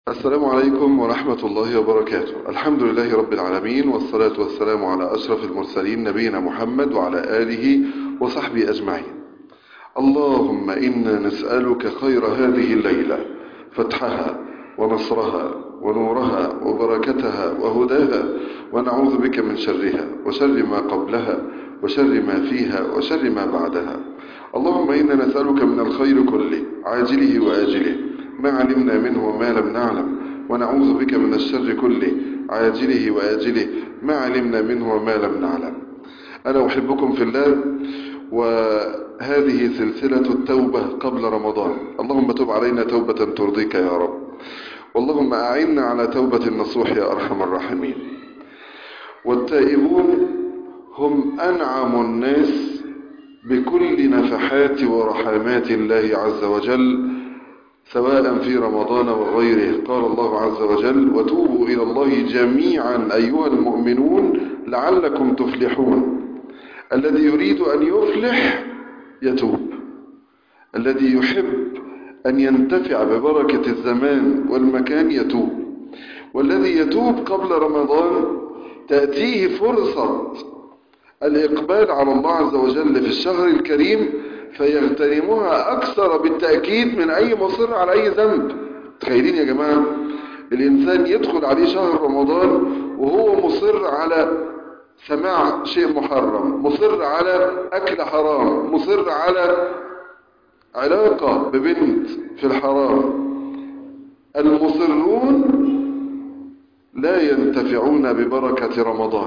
السلام عليكم ورحمة الله وبركاته الحمد لله رب العالمين والصلاة والسلام على أشرف المرسلين نبينا محمد وعلى آله وصحبه أجمعين اللهم إنا نسألك خير هذه الليلة فتحها ونصرها ونورها وبركتها وهداها ونعوذ بك من شرها وشر ما قبلها وشر ما فيها وشر ما بعدها اللهم إنا نسألك من الخير كله عاجله وآجله ما علمنا منه وما لم نعلم ونعوذ بك من الشر كله عاجله وآجله ما علمنا منه وما لم نعلم أنا أحبكم في الله وهذه سلسلة التوبة قبل رمضان اللهم تب علينا توبة ترضيك يا رب واللهم أعنا على توبة النصوح يا أرحم الراحمين والتائبون هم أنعم الناس بكل نفحات ورحمات الله عز وجل سواء في رمضان وغيره قال الله عز وجل وتوبوا إلى الله جميعا أيها المؤمنون لعلكم تفلحون الذي يريد أن يفلح يتوب الذي يحب أن ينتفع ببركة الزمان والمكان يتوب والذي يتوب قبل رمضان تأتيه فرصة الإقبال على الله عز وجل في الشهر الكريم فيغتنمها أكثر بالتأكيد من أي مصر على أي ذنب تخيلين يا جماعة الإنسان يدخل عليه شهر رمضان وهو مصر على سماع شيء محرم مصر على أكل حرام مصر على علاقة ببنت في الحرام المصرون لا ينتفعون ببركة رمضان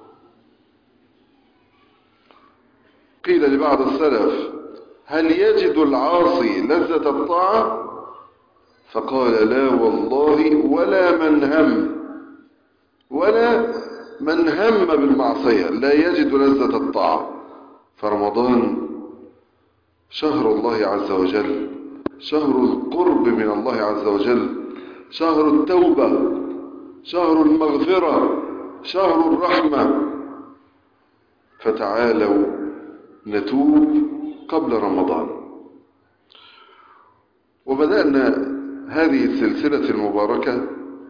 قيل لبعض السلف هل يجد العاصي لذة الطاعة فقال لا والله ولا من هم ولا من هم بالمعصية لا يجد لذة الطاعة فرمضان شهر الله عز وجل شهر القرب من الله عز وجل شهر التوبة شهر المغفرة شهر الرحمة فتعالوا نتوب قبل رمضان وبدأنا هذه السلسلة المباركة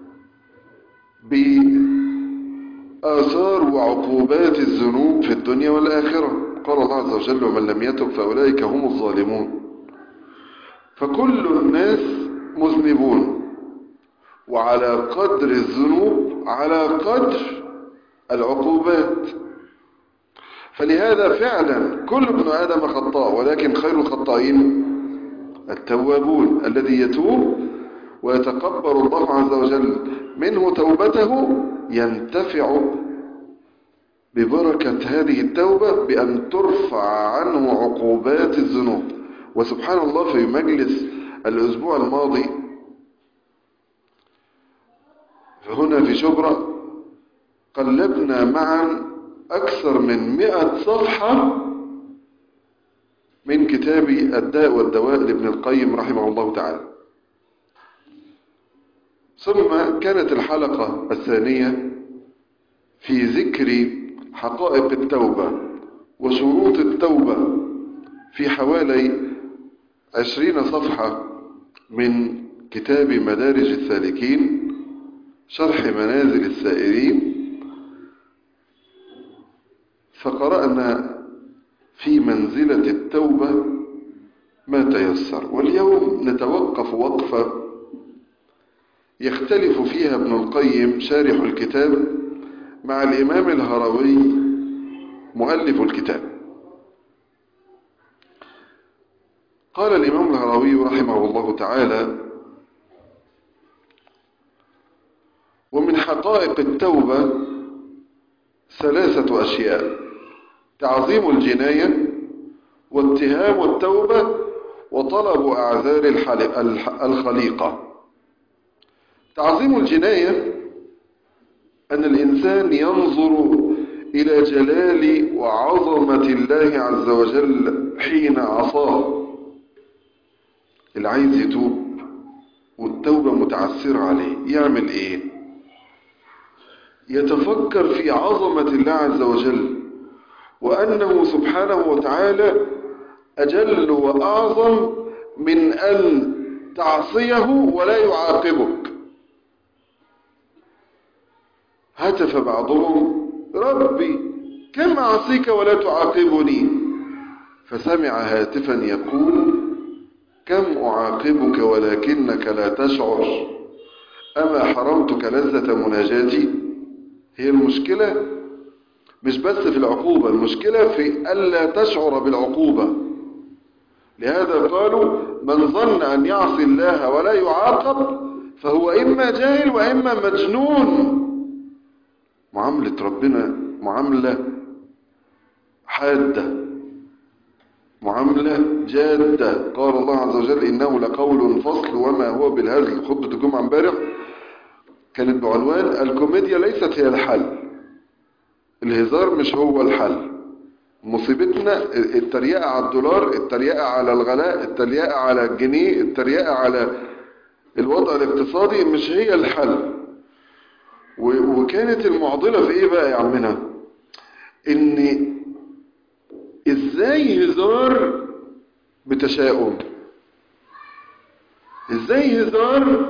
بآثار وعقوبات الذنوب في الدنيا والآخرة قال الله عز وجل ومن لم يتب فأولئك هم الظالمون فكل الناس مذنبون وعلى قدر الذنوب على قدر العقوبات فلهذا فعلا كل ابن آدم خطاء ولكن خير الخطائين التوابون الذي يتوب ويتقبل الله عز وجل منه توبته ينتفع ببركة هذه التوبة بأن ترفع عنه عقوبات الذنوب وسبحان الله في مجلس الأسبوع الماضي فهنا في شبرا قلبنا معا أكثر من مئة صفحة من كتاب الداء والدواء لابن القيم رحمه الله تعالى ثم كانت الحلقة الثانية في ذكر حقائق التوبة وشروط التوبة في حوالي عشرين صفحة من كتاب مدارج السالكين شرح منازل السائرين فقرأنا في منزلة التوبة ما تيسر واليوم نتوقف وقفة يختلف فيها ابن القيم شارح الكتاب مع الإمام الهروي مؤلف الكتاب قال الإمام الهروي رحمه الله تعالى ومن حقائق التوبة ثلاثة أشياء تعظيم الجناية واتهام التوبة وطلب أعذار الخليقة تعظيم الجناية أن الإنسان ينظر إلى جلال وعظمة الله عز وجل حين عصاه اللي عايز يتوب والتوبة متعسرة عليه يعمل إيه يتفكر في عظمة الله عز وجل وأنه سبحانه وتعالى أجل وأعظم من أن تعصيه ولا يعاقبك هتف بعضهم ربي كم أعصيك ولا تعاقبني فسمع هاتفا يقول كم أعاقبك ولكنك لا تشعر أما حرمتك لذة مناجاتي هي المشكلة مش بس في العقوبة المشكلة في ألا تشعر بالعقوبة لهذا قالوا من ظن أن يعصي الله ولا يعاقب فهو إما جاهل وإما مجنون معاملة ربنا معاملة حادة معاملة جادة قال الله عز وجل إنه لقول فصل وما هو بالهزل خطبة الجمعة امبارح كانت بعنوان الكوميديا ليست هي الحل الهزار مش هو الحل مصيبتنا التريقة على الدولار التريقة على الغلاء التريقة على الجنيه التريقة على الوضع الاقتصادي مش هي الحل وكانت المعضلة في ايه بقى يا عمنا ان ازاي هزار بتشاؤم ازاي هزار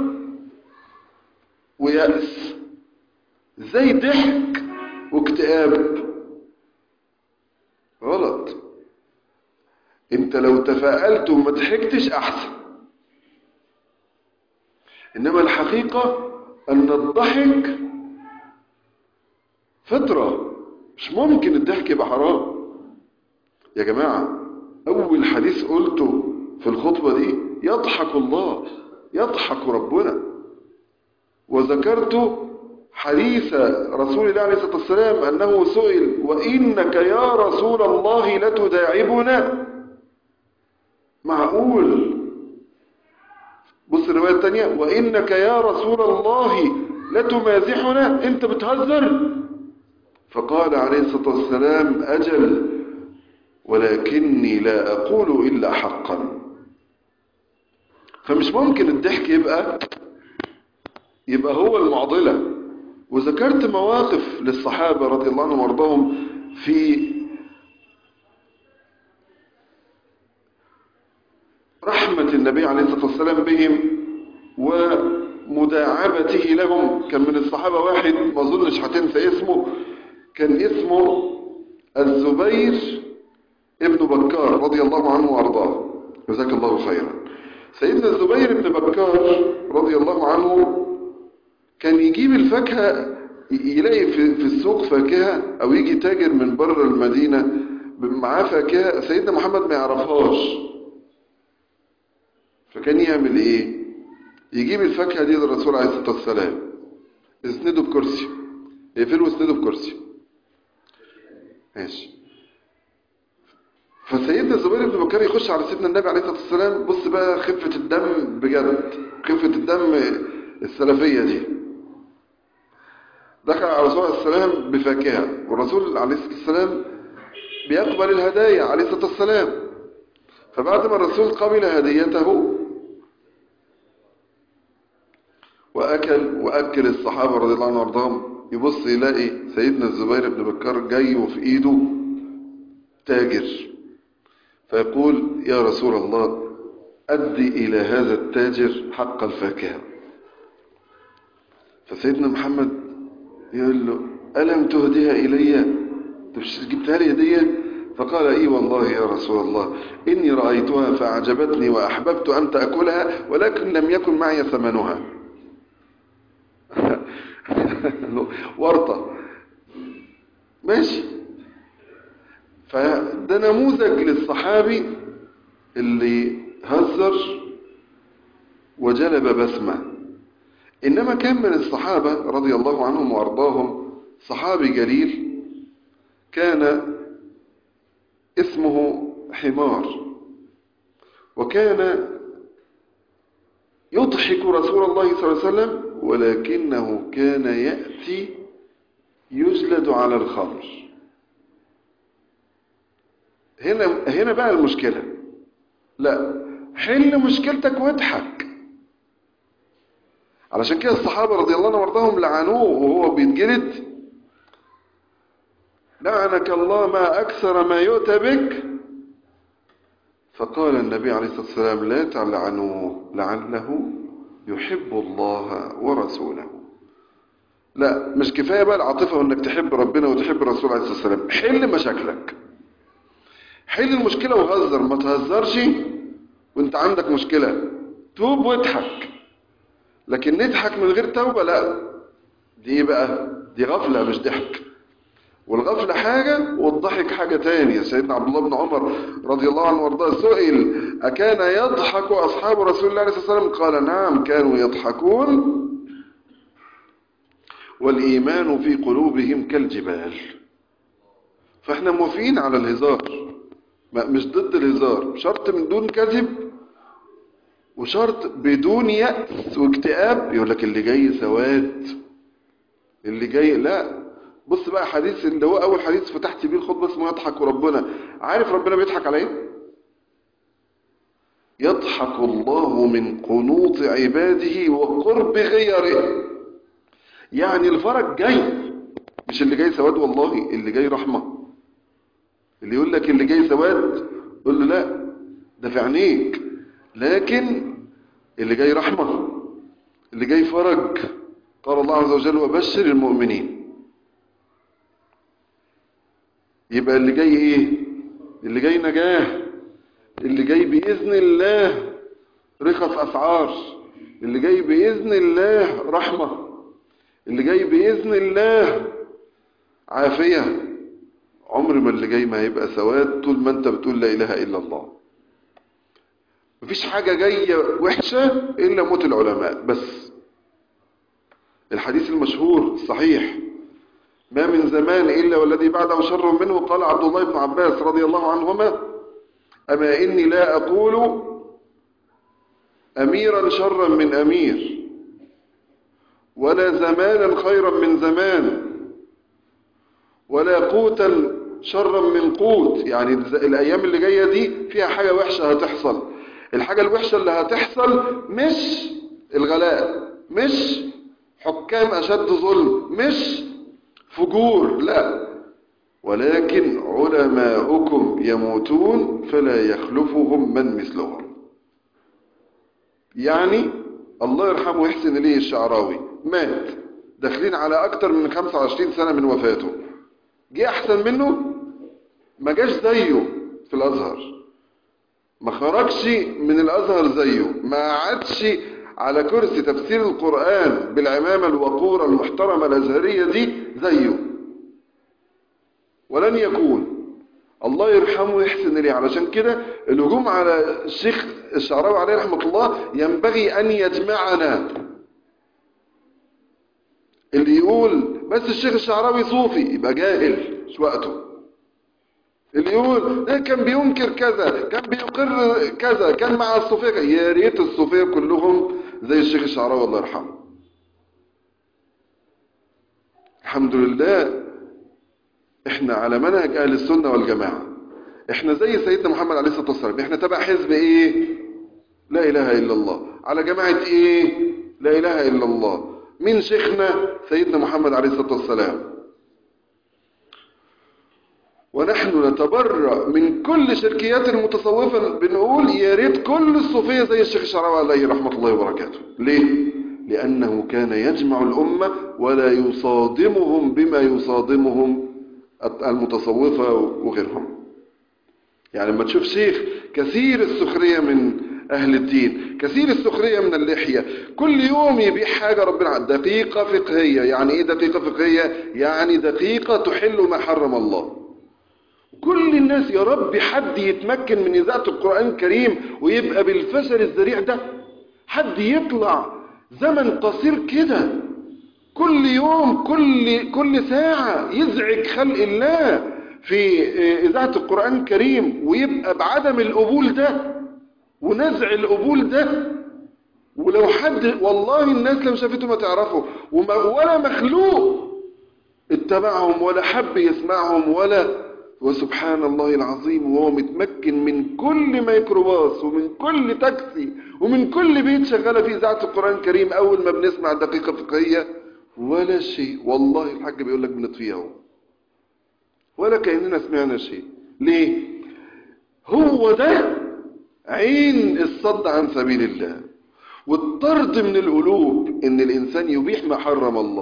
ويأس ازاي ضحك واكتئاب غلط انت لو تفاءلت وما ضحكتش احسن انما الحقيقة ان الضحك فطرة مش ممكن الضحك يبقى حرام يا جماعة اول حديث قلته في الخطبة دي يضحك الله يضحك ربنا وذكرت حديث رسول الله عليه الصلاة والسلام أنه سئل وإنك يا رسول الله لتداعبنا معقول بص الرواية الثانية وإنك يا رسول الله لتمازحنا أنت بتهزر فقال عليه الصلاة والسلام أجل ولكني لا أقول إلا حقا فمش ممكن الضحك يبقى يبقى هو المعضلة وذكرت مواقف للصحابة رضي الله عنهم وارضاهم في رحمة النبي عليه الصلاة والسلام بهم ومداعبته لهم كان من الصحابة واحد ما اظنش هتنسى اسمه كان اسمه الزبير ابن بكار رضي الله عنه وارضاه جزاك الله خيرا سيدنا الزبير بن بكار رضي الله عنه كان يجيب الفاكهة يلاقي في, في السوق فاكهة او يجي تاجر من بره المدينة معاه فاكهة سيدنا محمد ما يعرفهاش فكان يعمل ايه يجيب الفاكهة دي للرسول عليه الصلاة والسلام يسنده بكرسي يقفله ويسنده بكرسي ماشي فسيدنا الزبير بن بكر يخش على سيدنا النبي عليه الصلاة والسلام بص بقى خفة الدم بجد خفة الدم السلفية دي دخل على الرسول عليه السلام بفاكهة والرسول عليه الصلاة والسلام بيقبل الهدايا عليه الصلاة والسلام فبعد ما الرسول قبل هديته وأكل وأكل الصحابة رضي الله عنهم وارضاهم يبص يلاقي سيدنا الزبير بن بكر جاي وفي إيده تاجر فيقول يا رسول الله أدي إلى هذا التاجر حق الفاكهة فسيدنا محمد يقول له ألم تهديها إلي مش جبتها لي هدية فقال إي والله يا رسول الله إني رأيتها فأعجبتني وأحببت أن تأكلها ولكن لم يكن معي ثمنها ورطة ماشي فده نموذج للصحابي اللي هزر وجلب بسمة إنما كان من الصحابة رضي الله عنهم وأرضاهم صحابي جليل كان اسمه حمار وكان يضحك رسول الله صلى الله عليه وسلم ولكنه كان يأتي يجلد على الخمر هنا هنا بقى المشكلة لا حل مشكلتك واضحك علشان كده الصحابة رضي الله عنهم وارضاهم لعنوه وهو بيتجلد لعنك الله ما أكثر ما يؤتى بك فقال النبي عليه الصلاة والسلام لا تلعنوه لعله يحب الله ورسوله لا مش كفاية بقى العاطفة وانك تحب ربنا وتحب الرسول عليه الصلاة والسلام حل مشاكلك حل المشكلة وهزر ما تهزرش وانت عندك مشكلة توب واضحك لكن نضحك من غير توبة لا دي بقى دي غفلة مش ضحك والغفلة حاجة والضحك حاجة تانية سيدنا عبد الله بن عمر رضي الله عنه وارضاه سئل أكان يضحك أصحاب رسول الله عليه الصلاة والسلام قال نعم كانوا يضحكون والإيمان في قلوبهم كالجبال فاحنا موافقين على الهزار مش ضد الهزار شرط من دون كذب وشرط بدون يأس واكتئاب يقول لك اللي جاي سواد اللي جاي لا بص بقى حديث اللي هو اول حديث فتحت بيه الخطبه اسمه يضحك ربنا عارف ربنا بيضحك على ايه يضحك الله من قنوط عباده وقرب غيره يعني الفرج جاي مش اللي جاي سواد والله اللي جاي رحمه اللي يقول لك اللي جاي سواد قول له لا ده في عينيك لكن اللي جاي رحمه اللي جاي فرج قال الله عز وجل وبشر المؤمنين يبقى اللي جاي ايه اللي جاي نجاة اللي جاي بإذن الله رخص أسعار اللي جاي بإذن الله رحمة اللي جاي بإذن الله عافية عمر ما اللي جاي ما هيبقى سواد طول ما انت بتقول لا إله إلا الله مفيش حاجة جاية وحشة إلا موت العلماء بس الحديث المشهور الصحيح ما من زمان إلا والذي بعده شر منه قال عبد الله بن عباس رضي الله عنهما أما إني لا أقول أميرا شرا من أمير ولا زمانا خيرا من زمان ولا قوتا شرا من قوت يعني الأيام اللي جاية دي فيها حاجة وحشة هتحصل الحاجة الوحشة اللي هتحصل مش الغلاء مش حكام أشد ظلم مش فجور لا ولكن علماؤكم يموتون فلا يخلفهم من مثلهم يعني الله يرحمه ويحسن إليه الشعراوي مات داخلين على أكتر من 25 سنة من وفاته جه أحسن منه ما جاش زيه في الأزهر ما خرجش من الأزهر زيه ما عادش على كرسي تفسير القرآن بالعمامة الوقورة المحترمة الأزهرية دي زيه ولن يكون الله يرحمه ويحسن إليه علشان كده الهجوم على الشيخ الشعراوي عليه رحمة الله ينبغي أن يجمعنا اللي يقول بس الشيخ الشعراوي صوفي يبقى جاهل مش وقته اللي يقول ده كان بينكر كذا كان بيقر كذا كان مع الصوفية يا ريت الصوفية كلهم زي الشيخ الشعراوي الله يرحمه الحمد لله احنا على منهج اهل السنة والجماعة احنا زي سيدنا محمد عليه الصلاة والسلام احنا تبع حزب ايه لا اله الا الله على جماعة ايه لا اله الا الله مين شيخنا سيدنا محمد عليه الصلاة والسلام ونحن نتبرأ من كل شركيات المتصوفة بنقول يا ريت كل الصوفية زي الشيخ الشعراوي عليه رحمة الله وبركاته ليه؟ لأنه كان يجمع الأمة ولا يصادمهم بما يصادمهم المتصوفة وغيرهم يعني لما تشوف شيخ كثير السخرية من أهل الدين كثير السخرية من اللحية كل يوم يبيع حاجة ربنا دقيقة فقهية يعني إيه دقيقة فقهية؟ يعني دقيقة تحل ما حرم الله كل الناس يا رب حد يتمكن من إذاعة القرآن الكريم ويبقى بالفشل الذريع ده حد يطلع زمن قصير كده كل يوم كل كل ساعة يزعج خلق الله في إذاعة القرآن الكريم ويبقى بعدم القبول ده ونزع القبول ده ولو حد والله الناس لو شافته ما تعرفه ولا مخلوق اتبعهم ولا حب يسمعهم ولا وسبحان الله العظيم وهو متمكن من كل ميكروباص ومن كل تاكسي ومن كل بيت شغاله في اذاعه القران الكريم اول ما بنسمع دقيقه فقهيه ولا شيء والله الحاج بيقول لك بنطفيها اهو ولا كاننا سمعنا شيء ليه هو ده عين الصد عن سبيل الله والطرد من القلوب ان الانسان يبيح ما حرم الله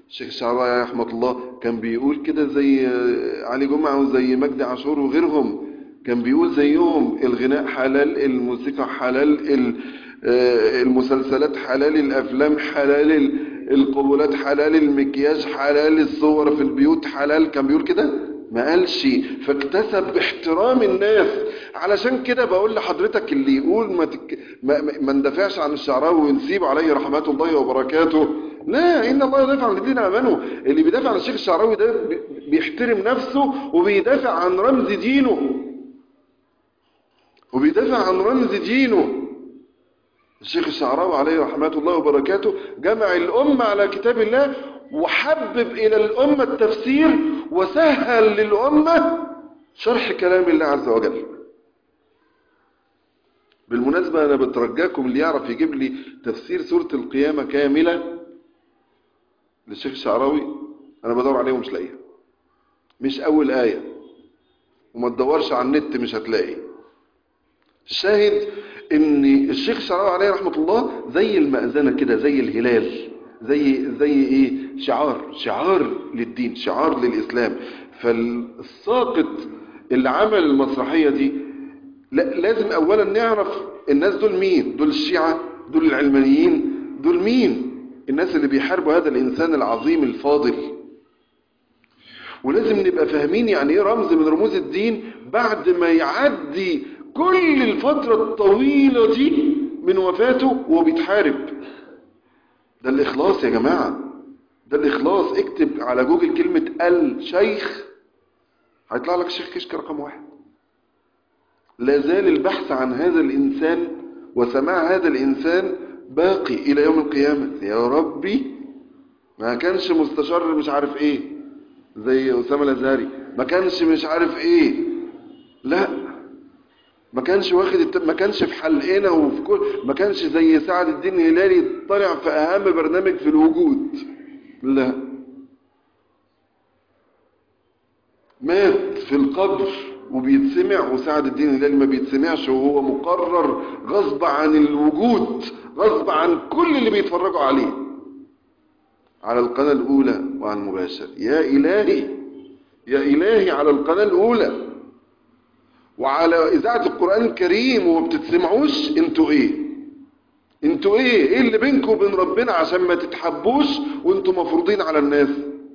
الشيخ الشعراوي رحمة الله كان بيقول كده زي علي جمعة وزي مجدي عاشور وغيرهم كان بيقول زيهم الغناء حلال الموسيقى حلال المسلسلات حلال الأفلام حلال القبولات حلال المكياج حلال الصور في البيوت حلال كان بيقول كده ما قالش فاكتسب احترام الناس علشان كده بقول لحضرتك اللي يقول ما, تك... ما, ما ندافعش عن الشعراوي ونسيبه عليه رحمات الله وبركاته لا ان الله يدافع عن الذين امنوا اللي بيدافع عن الشيخ الشعراوي ده بيحترم نفسه وبيدافع عن رمز دينه وبيدافع عن رمز دينه الشيخ الشعراوي عليه رحمات الله وبركاته جمع الأمة على كتاب الله وحبب إلى الأمة التفسير وسهل للأمة شرح كلام الله عز وجل بالمناسبة أنا بترجاكم اللي يعرف يجيب لي تفسير سورة القيامة كاملة للشيخ الشعراوي أنا بدور عليه ومش لاقيها مش أول آية وما تدورش على النت مش هتلاقي الشاهد ان الشيخ الشعراوي عليه رحمة الله زي المأذنة كده زي الهلال زي زي ايه شعار شعار للدين شعار للإسلام فالساقط اللي عمل المسرحية دي لا لازم اولا نعرف الناس دول مين دول الشيعة دول العلمانيين دول مين الناس اللي بيحاربوا هذا الإنسان العظيم الفاضل ولازم نبقى فاهمين يعني ايه رمز من رموز الدين بعد ما يعدي كل الفترة الطويلة دي من وفاته وهو بيتحارب ده الإخلاص يا جماعة ده الإخلاص اكتب على جوجل كلمة الشيخ هيطلع لك الشيخ كشك رقم واحد لا زال البحث عن هذا الإنسان وسماع هذا الإنسان باقي إلى يوم القيامة يا ربي ما كانش مستشار مش عارف ايه زي أسامة الأزهري ما كانش مش عارف ايه لا ما كانش واخد الت... ما كانش في حلقنا وفي كل ما كانش زي سعد الدين الهلالي طلع في اهم برنامج في الوجود لا مات في القبر وبيتسمع وسعد الدين الهلالي ما بيتسمعش وهو مقرر غصب عن الوجود غصب عن كل اللي بيتفرجوا عليه على القناة الأولى وعن مباشر يا إلهي يا إلهي على القناة الأولى وعلى إذاعة القرآن الكريم وما بتتسمعوش انتوا ايه انتوا ايه ايه اللي بينكم وبين ربنا عشان ما تتحبوش وانتوا مفروضين على الناس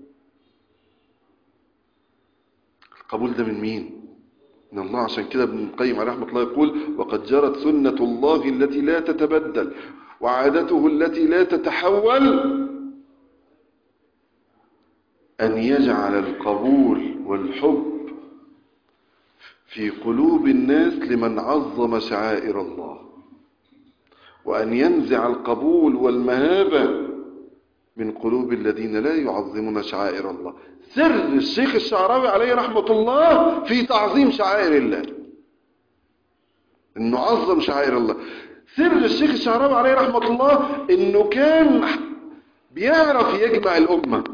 القبول ده من مين من الله عشان كده ابن القيم عليه رحمه الله يقول وقد جرت سنة الله التي لا تتبدل وعادته التي لا تتحول أن يجعل القبول والحب في قلوب الناس لمن عظم شعائر الله وأن ينزع القبول والمهابة من قلوب الذين لا يعظمون شعائر الله سر الشيخ الشعراوي عليه رحمة الله في تعظيم شعائر الله انه عظم شعائر الله سر الشيخ الشعراوي عليه رحمة الله انه كان بيعرف يجمع الأمة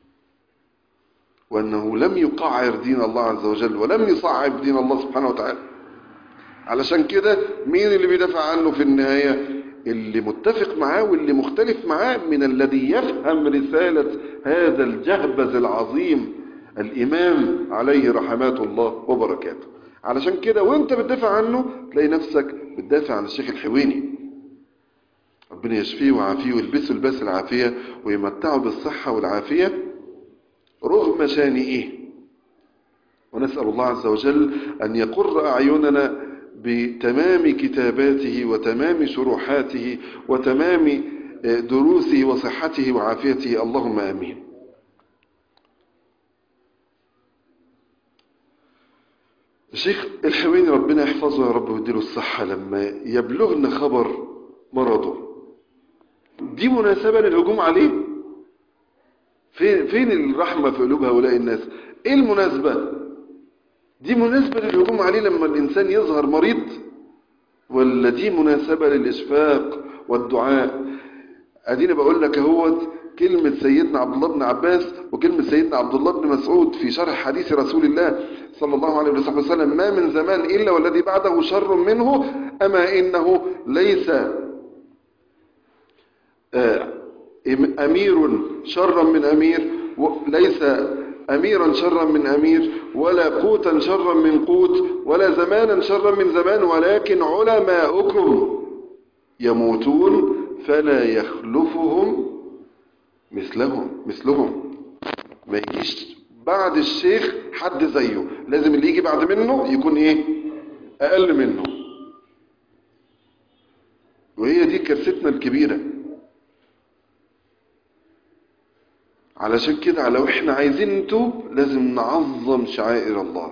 وأنه لم يقعر دين الله عز وجل ولم يصعب دين الله سبحانه وتعالى علشان كده مين اللي بيدافع عنه في النهاية اللي متفق معاه واللي مختلف معاه من الذي يفهم رسالة هذا الجهبذ العظيم الإمام عليه رحمات الله وبركاته علشان كده وانت بتدافع عنه تلاقي نفسك بتدافع عن الشيخ الحويني ربنا يشفيه ويعافيه ويلبسه لباس العافية ويمتعه بالصحة والعافية رغم شانئه ونسأل الله عز وجل أن يقر أعيننا بتمام كتاباته وتمام شروحاته وتمام دروسه وصحته وعافيته اللهم آمين الشيخ الحويني ربنا يحفظه يا رب ويديله الصحة لما يبلغنا خبر مرضه دي مناسبة للهجوم عليه فين, فين الرحمة في قلوب هؤلاء الناس ايه المناسبة دي مناسبة للهجوم عليه لما الإنسان يظهر مريض ولا دي مناسبة للإشفاق والدعاء أدينا بقول لك اهوت كلمة سيدنا عبد الله بن عباس وكلمة سيدنا عبد الله بن مسعود في شرح حديث رسول الله صلى الله عليه وسلم ما من زمان إلا والذي بعده شر منه أما إنه ليس إم- أمير شرا من أمير و- ليس أميرا شرا من أمير ولا قوتا شرا من قوت ولا زمانا شرا من زمان ولكن علماؤكم يموتون فلا يخلفهم مثلهم مثلهم ما يجيش بعد الشيخ حد زيه لازم اللي يجي بعد منه يكون ايه اقل منه وهي دي كارثتنا الكبيرة علشان كده لو احنا عايزين نتوب لازم نعظم شعائر الله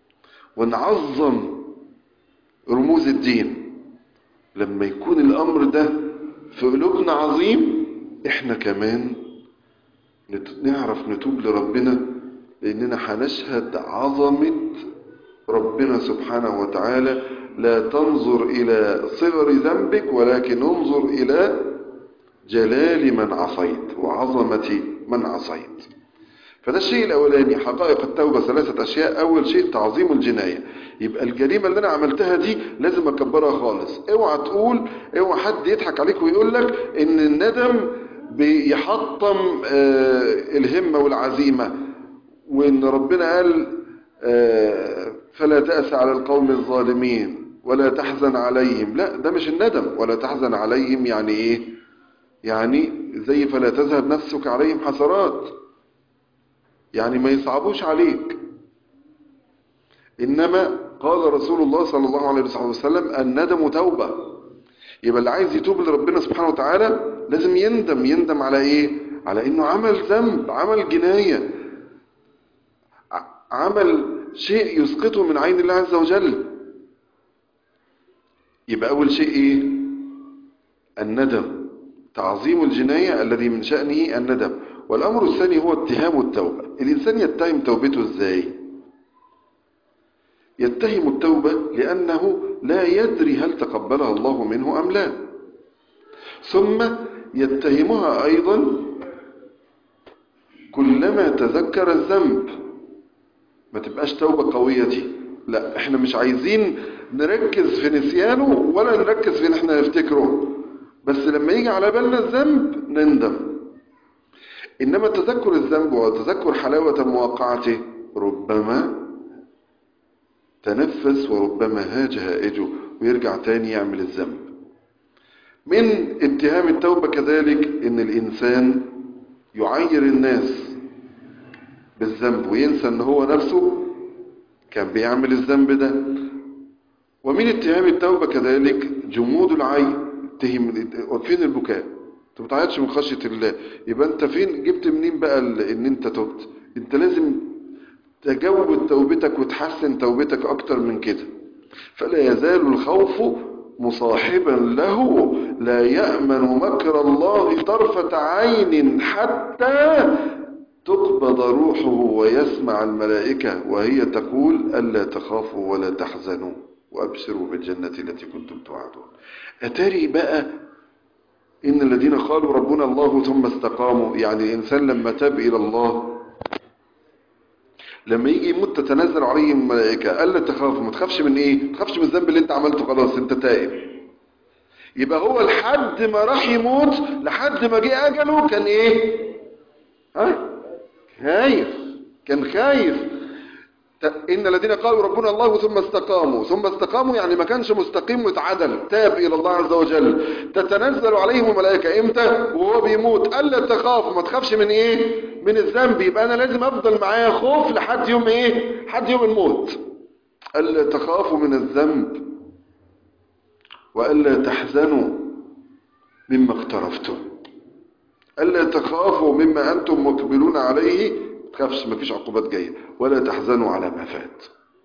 ونعظم رموز الدين لما يكون الامر ده في قلوبنا عظيم احنا كمان نت- نعرف نتوب لربنا لاننا هنشهد عظمة ربنا سبحانه وتعالى لا تنظر الى صغر ذنبك ولكن انظر الى جلال من عصيت وعظمة من عصيت فده الشيء الاولاني حقائق التوبة ثلاثة اشياء اول شيء تعظيم الجناية يبقى الجريمة اللي انا عملتها دي لازم اكبرها خالص اوعى تقول اوعى حد يضحك عليك ويقول لك ان الندم بيحطم آه، الهمة والعزيمة وان ربنا قال آه، فلا تأس على القوم الظالمين ولا تحزن عليهم لا ده مش الندم ولا تحزن عليهم يعني ايه يعني زي فلا تذهب نفسك عليهم حسرات يعني ما يصعبوش عليك إنما قال رسول الله صلى الله عليه وسلم الندم توبة يبقى اللي عايز يتوب لربنا سبحانه وتعالى لازم يندم يندم على ايه على انه عمل ذنب عمل جناية ع- عمل شيء يسقطه من عين الله عز وجل يبقى اول شيء ايه الندم تعظيم الجناية الذي من شأنه الندم والأمر الثاني هو اتهام التوبة الإنسان يتهم توبته إزاي يتهم التوبة لأنه لا يدري هل تقبلها الله منه أم لا ثم يتهمها أيضا كلما تذكر الذنب ما تبقاش توبة قوية دي لا احنا مش عايزين نركز في نسيانه ولا نركز في ان احنا نفتكره بس لما يجي على بالنا الذنب نندم انما تذكر الذنب وتذكر حلاوة مواقعته ربما تنفس وربما هاج هائجه ويرجع تاني يعمل الذنب من اتهام التوبة كذلك ان الانسان يعير الناس بالذنب وينسى ان هو نفسه كان بيعمل الذنب ده ومن اتهام التوبة كذلك جمود العين اتهم فين البكاء انت ما بتعيطش من خشية الله يبقى انت فين جبت منين بقى ال- ان انت تبت انت لازم تجود توبتك وتحسن توبتك اكتر من كده فلا يزال الخوف مصاحبا له لا يأمن مكر الله طرفة عين حتى تقبض روحه ويسمع الملائكة وهي تقول ألا تخافوا ولا تحزنوا وأبشروا بالجنة التي كنتم توعدون أتاري بقى إن الذين قالوا ربنا الله ثم استقاموا يعني الإنسان لما تاب إلى الله لما يجي يموت تتنزل عليهم الملائكة ألا تخافوا ما تخافش من إيه ما تخافش من الذنب اللي أنت عملته خلاص أنت تائب يبقى هو لحد ما راح يموت لحد ما جه أجله كان إيه ها خايف كان خايف ت- إن الذين قالوا ربنا الله ثم استقاموا ثم استقاموا يعني ما كانش مستقيم واتعدل تاب إلى الله عز وجل تتنزل عليهم الملائكة إمتى وهو بيموت ألا تخافوا ما تخافش من إيه من الذنب يبقى أنا لازم أفضل معايا خوف لحد يوم إيه لحد يوم الموت ألا تخافوا من الذنب وألا تحزنوا مما اقترفتم ألا تخافوا مما أنتم مقبلون عليه تخافش مفيش عقوبات جاية ولا تحزنوا على ما فات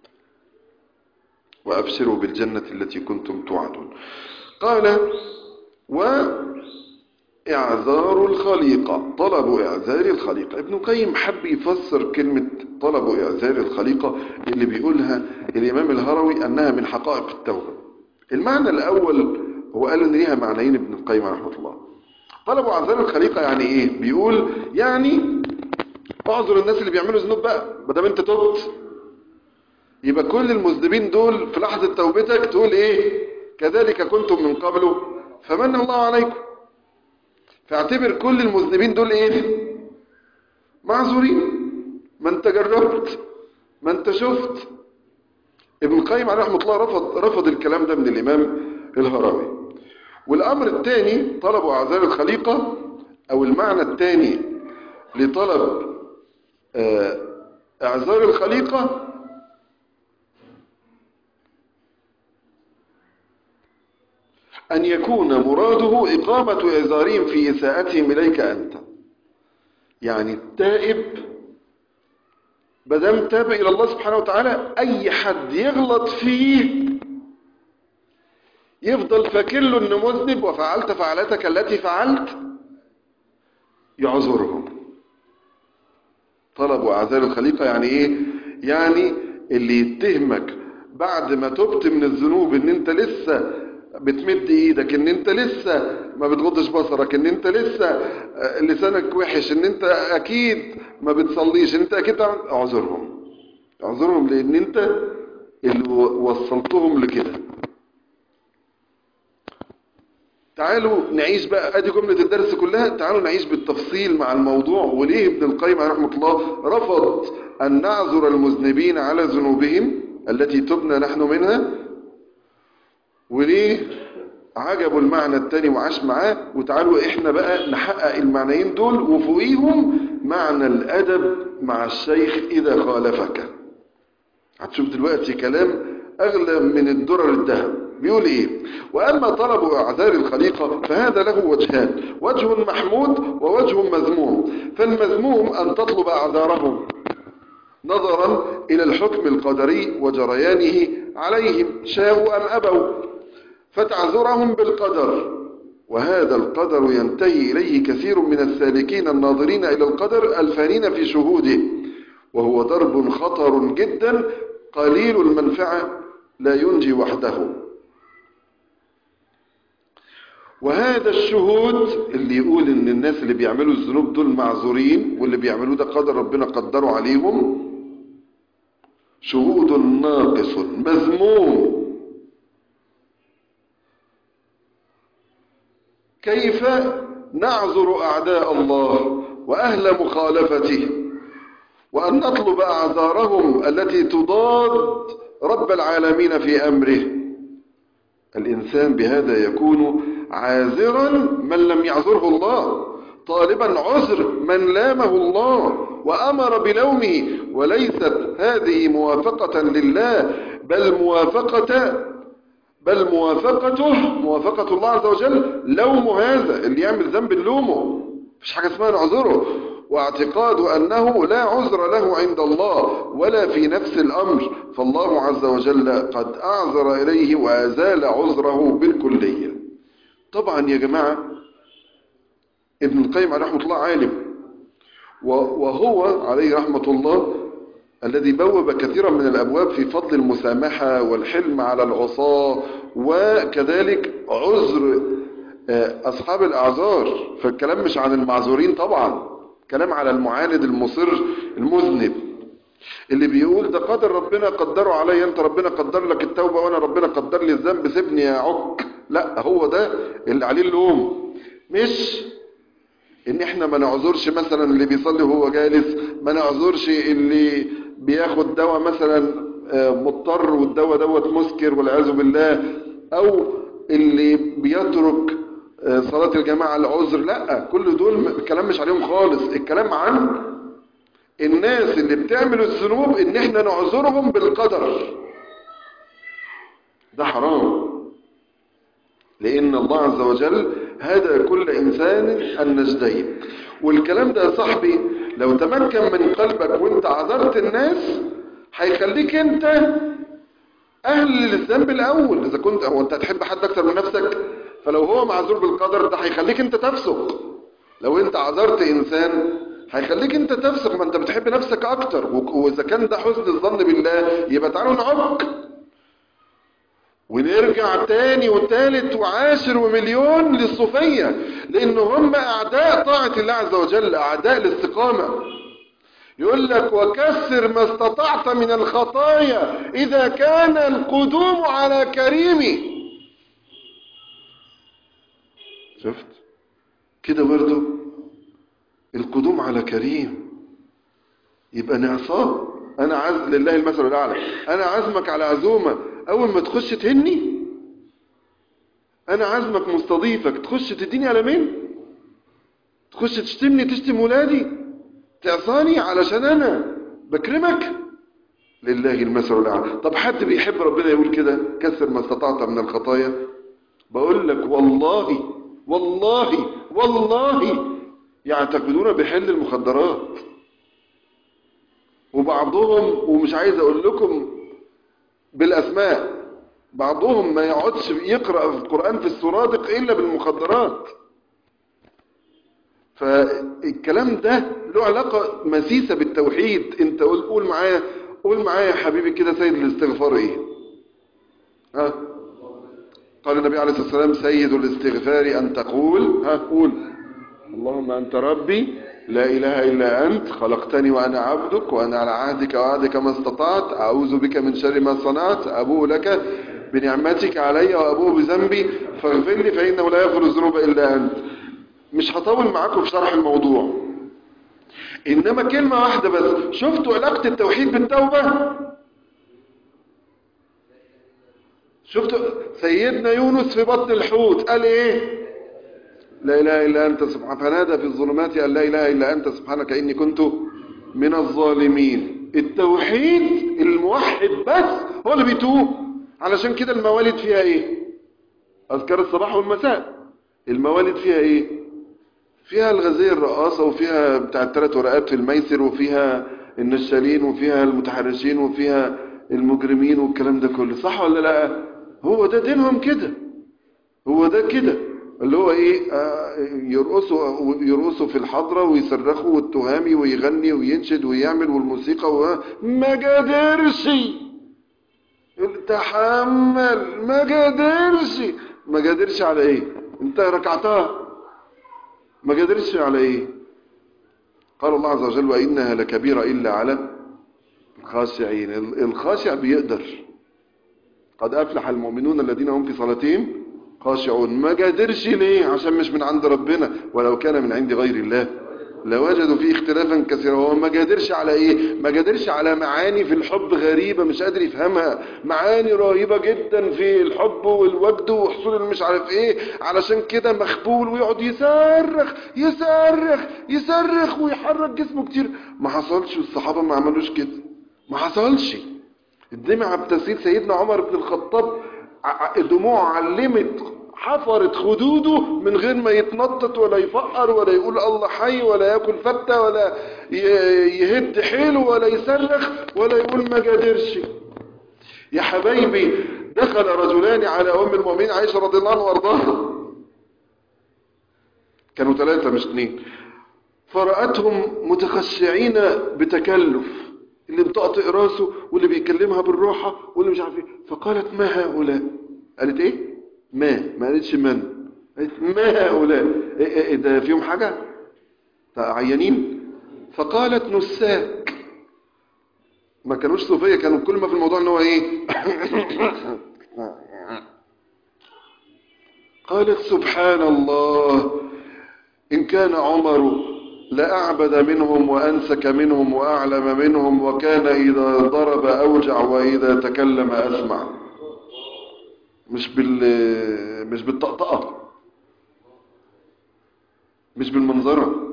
وأبشروا بالجنة التي كنتم توعدون قال وإعذار الخليقة طلب إعذار الخليقة ابن القيم حب يفسر كلمة طلب إعذار الخليقة اللي بيقولها الإمام الهروي أنها من حقائق التوبة المعنى الأول هو قال إن ليها معنيين ابن القيم رحمه الله طلب اعذار الخليقه يعني ايه بيقول يعني اعذر الناس اللي بيعملوا ذنوب بقى ما دام انت تبت يبقى كل المذنبين دول في لحظه توبتك تقول ايه كذلك كنتم من قبل فمن الله عليكم فاعتبر كل المذنبين دول ايه معذورين ما انت جربت ما انت شفت ابن القيم عليه رحمه الله رفض رفض الكلام ده من الامام الهرمي والامر الثاني طلب اعذار الخليقه او المعنى الثاني لطلب آه، اعذار الخليقه أن يكون مراده إقامة إعذارهم في إساءتهم إليك أنت يعني التائب بدم تاب إلى الله سبحانه وتعالى أي حد يغلط فيه يفضل فاكر له أنه مذنب وفعلت فعلتك التي فعلت يعذرهم طلبوا أعذار الخليقة يعني إيه؟ يعني اللي يتهمك بعد ما تبت من الذنوب ان انت لسه بتمد ايدك ان انت لسه ما بتغضش بصرك ان انت لسه آه، لسانك وحش ان انت اكيد ما بتصليش ان انت اكيد تعمل- اعذرهم اعذرهم لان انت اللي وصلتهم لكده تعالوا نعيش بقى ادي جملة الدرس كلها تعالوا نعيش بالتفصيل مع الموضوع وليه ابن القيم عليه رحمة الله رفض ان نعذر المذنبين على ذنوبهم التي تبنى نحن منها وليه عجبوا المعنى التاني وعاش معاه وتعالوا احنا بقى نحقق المعنيين دول وفوقيهم معنى الادب مع الشيخ اذا خالفك هتشوف دلوقتي كلام اغلى من الدرر الذهب بيقول ايه واما طلب اعذار الخليقه فهذا له وجهان وجه محمود ووجه مذموم فالمذموم ان تطلب اعذارهم نظرا الى الحكم القدري وجريانه عليهم شاءوا ام ابوا فتعذرهم بالقدر وهذا القدر ينتهي إليه كثير من السالكين الناظرين إلى القدر الفانين في شهوده وهو درب خطر جدا قليل المنفعة لا ينجي وحده وهذا الشهود اللي يقول ان الناس اللي بيعملوا الذنوب دول معذورين واللي بيعملوه ده قدر ربنا قدره عليهم شهود ناقص مذموم كيف نعذر أعداء الله وأهل مخالفته وأن نطلب أعذارهم التي تضاد رب العالمين في أمره الإنسان بهذا يكون عاذرا من لم يعذره الله طالبا عذر من لامه الله وأمر بلومه وليست هذه موافقة لله بل موافقة بل موافقته موافقة الله عز وجل لوم هذا اللي يعمل ذنب نلومه مفيش حاجة اسمها نعذره واعتقاد أنه لا عذر له عند الله ولا في نفس الأمر فالله عز وجل قد أعذر إليه وأزال عذره بالكلية طبعا يا جماعة ابن القيم عليه رحمة الله عالم وهو عليه رحمة الله الذي بوب كثيرا من الأبواب في فضل المسامحة والحلم على العصاة وكذلك عذر أصحاب الأعذار فالكلام مش عن المعذورين طبعا كلام على المعاند المصر المذنب اللي بيقول ده قدر ربنا قدره عليا انت ربنا قدر لك التوبة وانا ربنا قدر لي الذنب سيبني يا عك لا هو ده اللي عليه اللوم مش ان احنا ما نعذرش مثلا اللي بيصلي وهو جالس ما نعذرش اللي بياخد دواء مثلا مضطر والدواء دوت مسكر والعياذ بالله او اللي بيترك صلاة الجماعة العذر لا كل دول الكلام مش عليهم خالص الكلام عن الناس اللي بتعمل الذنوب ان احنا نعذرهم بالقدر ده حرام لان الله عز وجل هدى كل انسان النجدين والكلام ده يا صاحبي لو تمكن من قلبك وانت عذرت الناس هيخليك انت اهل للذنب الاول اذا كنت هو انت هتحب حد اكتر من نفسك فلو هو معذور بالقدر ده هيخليك انت تفسق لو انت عذرت انسان هيخليك انت تفسق ما انت بتحب نفسك اكتر واذا كان ده حسن الظن بالله يبقى تعالوا نعك ونرجع تاني وتالت وعاشر ومليون للصوفية لان هم اعداء طاعة الله عز وجل اعداء الاستقامة يقول لك وكسر ما استطعت من الخطايا اذا كان القدوم على كريم شفت كده برضه القدوم على كريم يبقى نعصاه انا عز لله المثل الاعلى انا عزمك على عزومه اول ما تخش تهني انا عزمك مستضيفك تخش تديني على مين تخش تشتمني تشتم ولادي تعصاني علشان انا بكرمك لله المثل الاعلى طب حد بيحب ربنا يقول كده كسر ما استطعت من الخطايا بقول لك والله والله والله يعتقدون بحل المخدرات وبعضهم ومش عايز اقول لكم بالاسماء بعضهم ما يقعدش يقرا في القران في السرادق الا بالمخدرات فالكلام ده له علاقه مسيسه بالتوحيد انت قول قول معايا قول معايا يا حبيبي كده سيد الاستغفار ايه ها قال النبي عليه الصلاه والسلام سيد الاستغفار ان تقول ها قول اللهم انت ربي لا إله إلا أنت خلقتني وأنا عبدك وأنا على عهدك وعهدك ما استطعت أعوذ بك من شر ما صنعت أبوء لك بنعمتك علي وأبوء بذنبي فاغفر لي فإنه لا يغفر الذنوب إلا أنت مش هطول معاكم في شرح الموضوع إنما كلمة واحدة بس شفتوا علاقة التوحيد بالتوبة شفتوا سيدنا يونس في بطن الحوت قال إيه لا إله إلا أنت سبحانك فنادى في الظلمات أن لا إله إلا أنت سبحانك إني كنت من الظالمين التوحيد الموحد بس هو اللي بيتوب علشان كده الموالد فيها إيه أذكار الصباح والمساء الموالد فيها إيه فيها الغزية الرقاصة وفيها بتاع الثلاث ورقات في الميسر وفيها النشالين وفيها المتحرشين وفيها المجرمين والكلام ده كله صح ولا لا هو ده دينهم كده هو ده كده اللي هو ايه آه يرقصوا يرقصوا في الحضره ويصرخوا والتهامي ويغني وينشد ويعمل والموسيقى و... ما قدرش تحمل ما قدرش ما قدرش على ايه انت ركعتها ما قدرش على ايه قال الله عز وجل وانها لكبيره الا على الخاشعين الخاشع بيقدر قد افلح المؤمنون الذين هم في صلاتهم خاشعون ما قادرش ليه عشان مش من عند ربنا ولو كان من عند غير الله لوجدوا فيه اختلافا كثيرا هو ما قادرش على ايه ما قادرش على معاني في الحب غريبة مش قادر يفهمها معاني رهيبة جدا في الحب والوجد وحصول مش عارف ايه علشان كده مخبول ويقعد يصرخ يصرخ يصرخ ويحرك جسمه كتير ما حصلش والصحابة ما عملوش كده ما حصلش الدمع بتسير سيدنا عمر بن الخطاب دموع علمت حفرت خدوده من غير ما يتنطط ولا يفقر ولا يقول الله حي ولا ياكل فتة ولا يهد حيله ولا يصرخ ولا يقول ما قادرش يا حبايبي دخل رجلان على ام المؤمنين عائشه رضي الله عنها وارضاها كانوا ثلاثه مش اثنين فرأتهم متخشعين بتكلف اللي مطقطق راسه واللي بيكلمها بالراحة واللي مش عارف ايه فقالت ما هؤلاء قالت ايه ما ما قالتش من قالت ما هؤلاء إيه إيه ده فيهم حاجة عيانين فقالت نساك ما كانوش صوفية كانوا كل ما في الموضوع ان هو ايه قالت سبحان الله إن كان عمر لأعبد منهم وأنسك منهم وأعلم منهم وكان إذا ضرب أوجع وإذا تكلم أسمع مش بال مش بالطقطقة مش بالمنظرة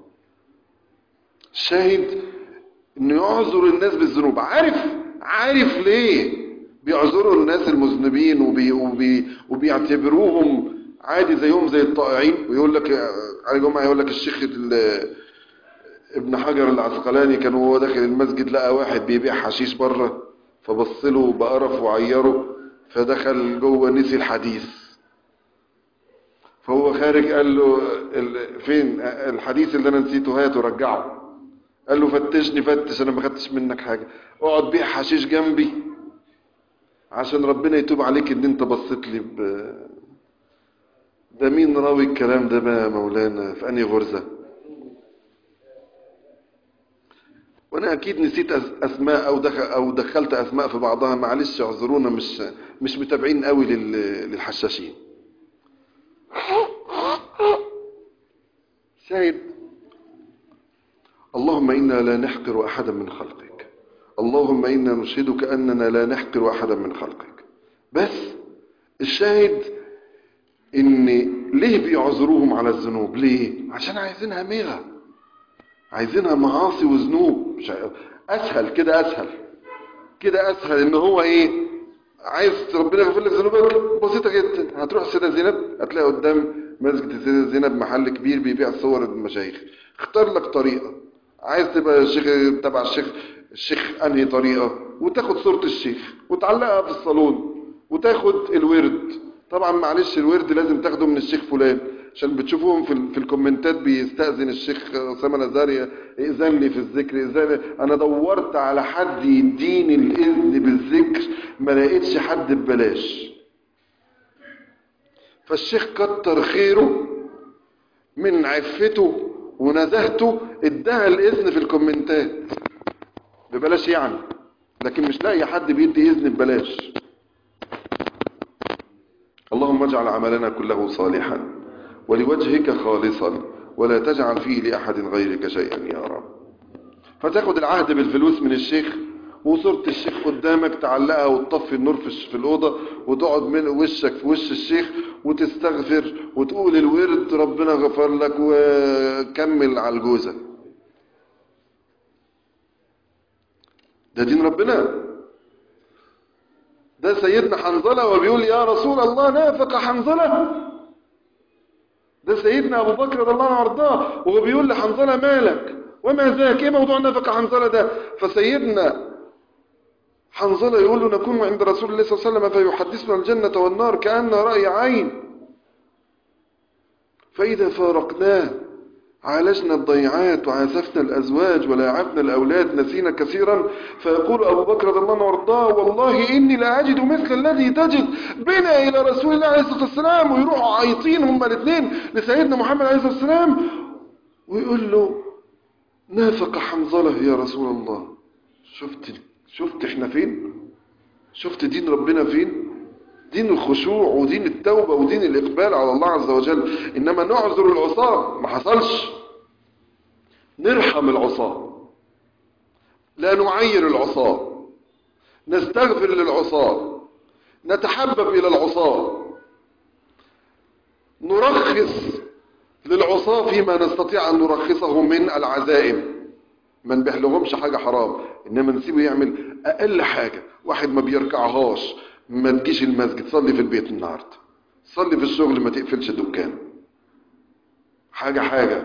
الشاهد انه يعذر الناس بالذنوب عارف عارف ليه بيعذروا الناس المذنبين وبي وبي وبيعتبروهم عادي زيهم زي الطائعين ويقول لك علي جمعه يقول لك الشيخ ابن حجر العسقلاني كان وهو داخل المسجد لقى واحد بيبيع حشيش بره فبص له بقرف وعيره فدخل جوه نسي الحديث فهو خارج قال له فين الحديث اللي انا نسيته هاته رجعه قال له فتشني فتش انا ما خدتش منك حاجه اقعد بيع حشيش جنبي عشان ربنا يتوب عليك ان انت بصيت لي ب... ده مين راوي الكلام ده بقى يا مولانا في انهي غرزه وانا اكيد نسيت اسماء او دخل او دخلت اسماء في بعضها معلش اعذرونا مش مش متابعين قوي للحشاشين شاهد اللهم إنا لا نحقر أحدا من خلقك اللهم إنا نشهدك أننا لا نحقر أحدا من خلقك بس الشاهد إن ليه بيعذروهم على الذنوب ليه عشان عايزينها ميغة عايزينها معاصي وذنوب مش عايز- أسهل كده أسهل كده أسهل إن هو إيه عايز ربنا يغفر لك ذنوبك بسيطة جدا هتروح السيدة زينب هتلاقي قدام مسجد السيدة زينب محل كبير بيبيع صور المشايخ اختار لك طريقة عايز تبقى الشيخ تبع الشيخ الشيخ انهي طريقة وتاخد صورة الشيخ وتعلقها في الصالون وتاخد الورد طبعا معلش الورد لازم تاخده من الشيخ فلان عشان بتشوفوهم في, ال- في الكومنتات بيستأذن الشيخ أسامة نزاريا ائذن لي في الذكر ائذن انا دورت على حد يديني الاذن بالذكر ما لقيتش حد ببلاش فالشيخ كتر خيره من عفته ونزهته ادها الاذن في الكومنتات ببلاش يعني لكن مش لاقي حد بيدي اذن ببلاش اللهم اجعل عملنا كله صالحا ولوجهك خالصا ولا تجعل فيه لأحد غيرك شيئا يا رب فتاخد العهد بالفلوس من الشيخ وصورة الشيخ قدامك تعلقها وتطفي النور في الش- في الأوضة وتقعد من وشك في وش الشيخ وتستغفر وتقول الورد ربنا غفر لك وكمل على الجوزة ده دين ربنا ده سيدنا حنظلة وبيقول يا رسول الله نافق حنظلة ده سيدنا أبو بكر رضي الله عنه وارضاه وهو بيقول لحنظلة مالك وما ذاك ايه موضوع نافق حنظلة ده فسيدنا حنظلة يقول له نكون عند رسول الله صلى الله عليه وسلم فيحدثنا الجنة والنار كأن رأي عين فإذا فارقناه عالجنا الضيعات وعازفنا الأزواج ولاعبنا الأولاد نسينا كثيرا فيقول أبو بكر رضي الله عنه وارضاه والله إني لا أجد مثل الذي تجد بنا إلى رسول الله عليه الصلاة والسلام ويروحوا عايطين هما الاثنين لسيدنا محمد عليه الصلاة والسلام ويقول له نافق حنظلة يا رسول الله شفت شفت احنا فين شفت دين ربنا فين دين الخشوع ودين التوبة ودين الإقبال على الله عز وجل إنما نعذر العصاة ما حصلش نرحم العصاة لا نعير العصاة نستغفر للعصاة نتحبب إلى العصاة نرخص للعصاة فيما نستطيع أن نرخصه من العزائم ما نبيح حاجة حرام إنما نسيبه يعمل أقل حاجة واحد ما بيركعهاش ما تجيش المسجد صلي في البيت النهاردة صلي في الشغل ما تقفلش الدكان حاجة حاجة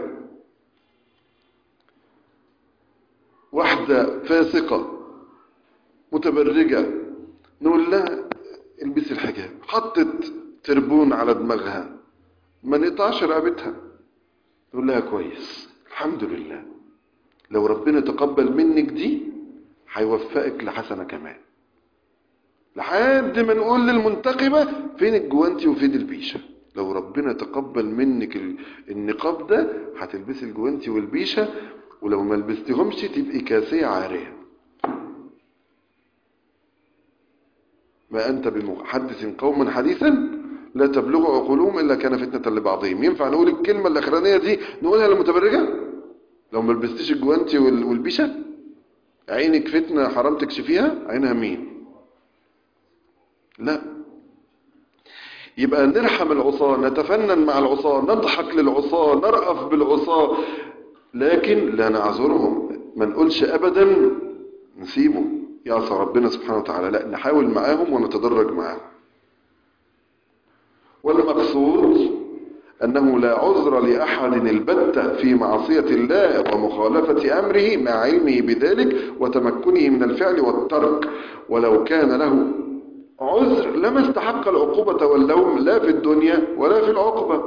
واحدة فاسقة متبرجة نقول لها البسي الحجاب حطت تربون على دماغها ما نقطعش رقبتها نقول لها كويس الحمد لله لو ربنا تقبل منك دي هيوفقك لحسنة كمان لحد ما نقول للمنتقبة فين الجوانتي وفين البيشة لو ربنا تقبل منك ال- النقاب ده هتلبسي الجوانتي والبيشة ولو ما لبستيهمش تبقي كاسية عارية ما أنت بمحدث قوما حديثا لا تبلغ عقولهم إلا كان فتنة لبعضهم ينفع نقول الكلمة الأخرانية دي نقولها للمتبرجة لو ما لبستيش الجوانتي وال- والبيشة عينك فتنة حرام تكشفيها عينها مين لا يبقى نرحم العصاة نتفنن مع العصاة نضحك للعصاة نرأف بالعصاة لكن لا نعذرهم ما نقولش أبدا نسيبه يعصى ربنا سبحانه وتعالى لا نحاول معاهم ونتدرج معاهم والمقصود أنه لا عذر لأحد البتة في معصية الله ومخالفة أمره مع علمه بذلك وتمكنه من الفعل والترك ولو كان له عذر لما استحق العقوبة واللوم لا في الدنيا ولا في العقبة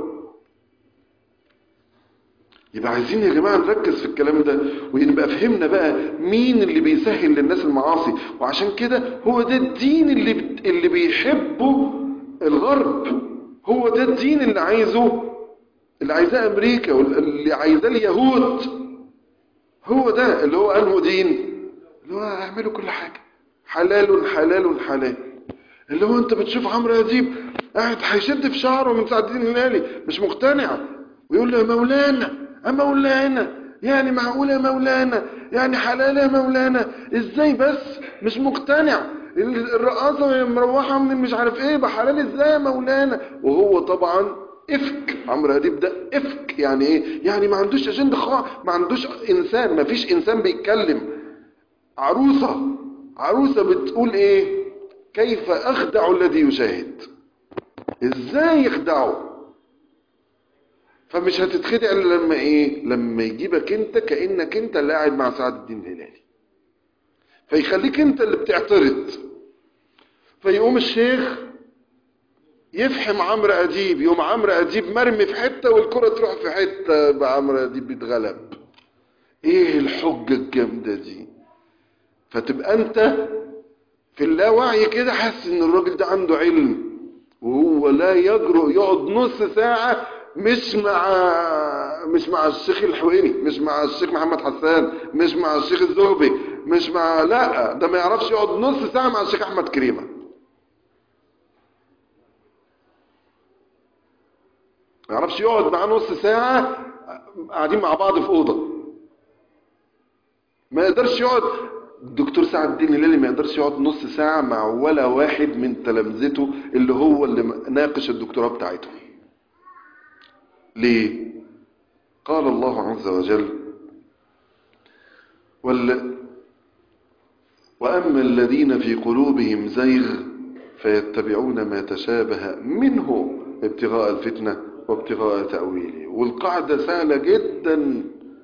يبقى عايزين يا جماعة نركز في الكلام ده ونبقى فهمنا بقى مين اللي بيسهل للناس المعاصي وعشان كده هو ده الدين اللي بت- اللي بيحبه الغرب هو ده الدين اللي عايزه اللي عايزاه امريكا واللي عايزاه اليهود هو ده اللي هو انه دين اللي هو اعملوا كل حاجة حلال حلال حلال اللي هو انت بتشوف عمرو اديب قاعد هيشد في شعره من ساعة الدين الهلالي مش مقتنع ويقول له يا مولانا مولانا يعني معقولة يا مولانا يعني حلال يا مولانا ازاي بس مش مقتنع الرقاصة مروحة من مش عارف ايه بحلال ازاي يا مولانا وهو طبعا افك عمرو اديب ده افك يعني ايه يعني ما عندوش اجنده خالص ما عندوش انسان ما فيش انسان بيتكلم عروسة عروسة بتقول ايه كيف اخدع الذي يشاهد ازاي يخدعه فمش هتتخدع الا لما ايه لما يجيبك انت كانك انت اللي قاعد مع سعد الدين الهلالي فيخليك انت اللي بتعترض فيقوم الشيخ يفحم عمرو اديب يقوم عمرو اديب مرمي في حته والكره تروح في حته بعمرو اديب بيتغلب ايه الحجه الجامده دي فتبقى انت في اللاوعي كده حاسس ان الراجل ده عنده علم وهو لا يجرؤ يقعد نص ساعه مش مع مش مع الشيخ الحويني مش مع الشيخ محمد حسان مش مع الشيخ الزهبي مش مع لا ده ما يعرفش يقعد نص ساعه مع الشيخ احمد كريمه ما يعرفش يقعد معاه نص ساعه قاعدين مع بعض في اوضه ما يقدرش يقعد الدكتور سعد الدين الهلالي ما يقدرش يقعد نص ساعه مع ولا واحد من تلامذته اللي هو اللي ناقش الدكتوراه بتاعته ليه قال الله عز وجل وال وأما الذين في قلوبهم زيغ فيتبعون ما تشابه منه ابتغاء الفتنة وابتغاء تأويله والقاعدة سهلة جدا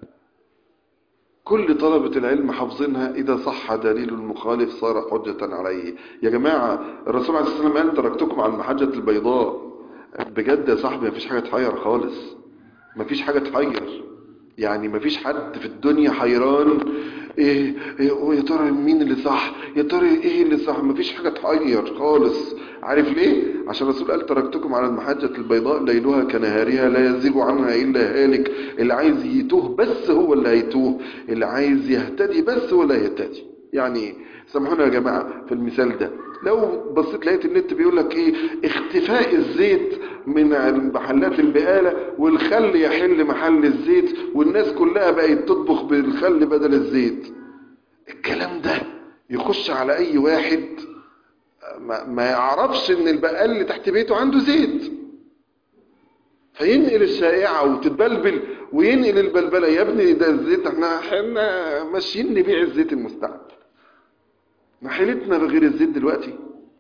كل طلبة العلم حافظينها إذا صح دليل المخالف صار حجة عليه يا جماعة الرسول عليه الصلاة والسلام قال تركتكم على المحجة البيضاء بجد يا صاحبي مفيش حاجة تحير خالص مفيش حاجة تحير يعني مفيش حد في الدنيا حيران ايه, إيه يا ترى مين اللي صح يا ترى ايه اللي صح مفيش حاجة تحير خالص عارف ليه عشان الرسول قال تركتكم على المحجة البيضاء ليلها كنهارها لا يزيغ عنها الا هالك اللي عايز يتوه بس هو اللي هيتوه اللي عايز يهتدي بس هو اللي هيهتدي يعني سامحونا يا جماعة في المثال ده لو بصيت لقيت النت بيقول لك ايه اختفاء الزيت من محلات البقالة والخل يحل محل الزيت والناس كلها بقت تطبخ بالخل بدل الزيت الكلام ده يخش على اي واحد ما, ما يعرفش ان البقال اللي تحت بيته عنده زيت فينقل الشائعة وتتبلبل وينقل البلبلة يا ابني ده الزيت احنا احنا ماشيين نبيع الزيت المستعمل ما حيلتنا بغير الزيت دلوقتي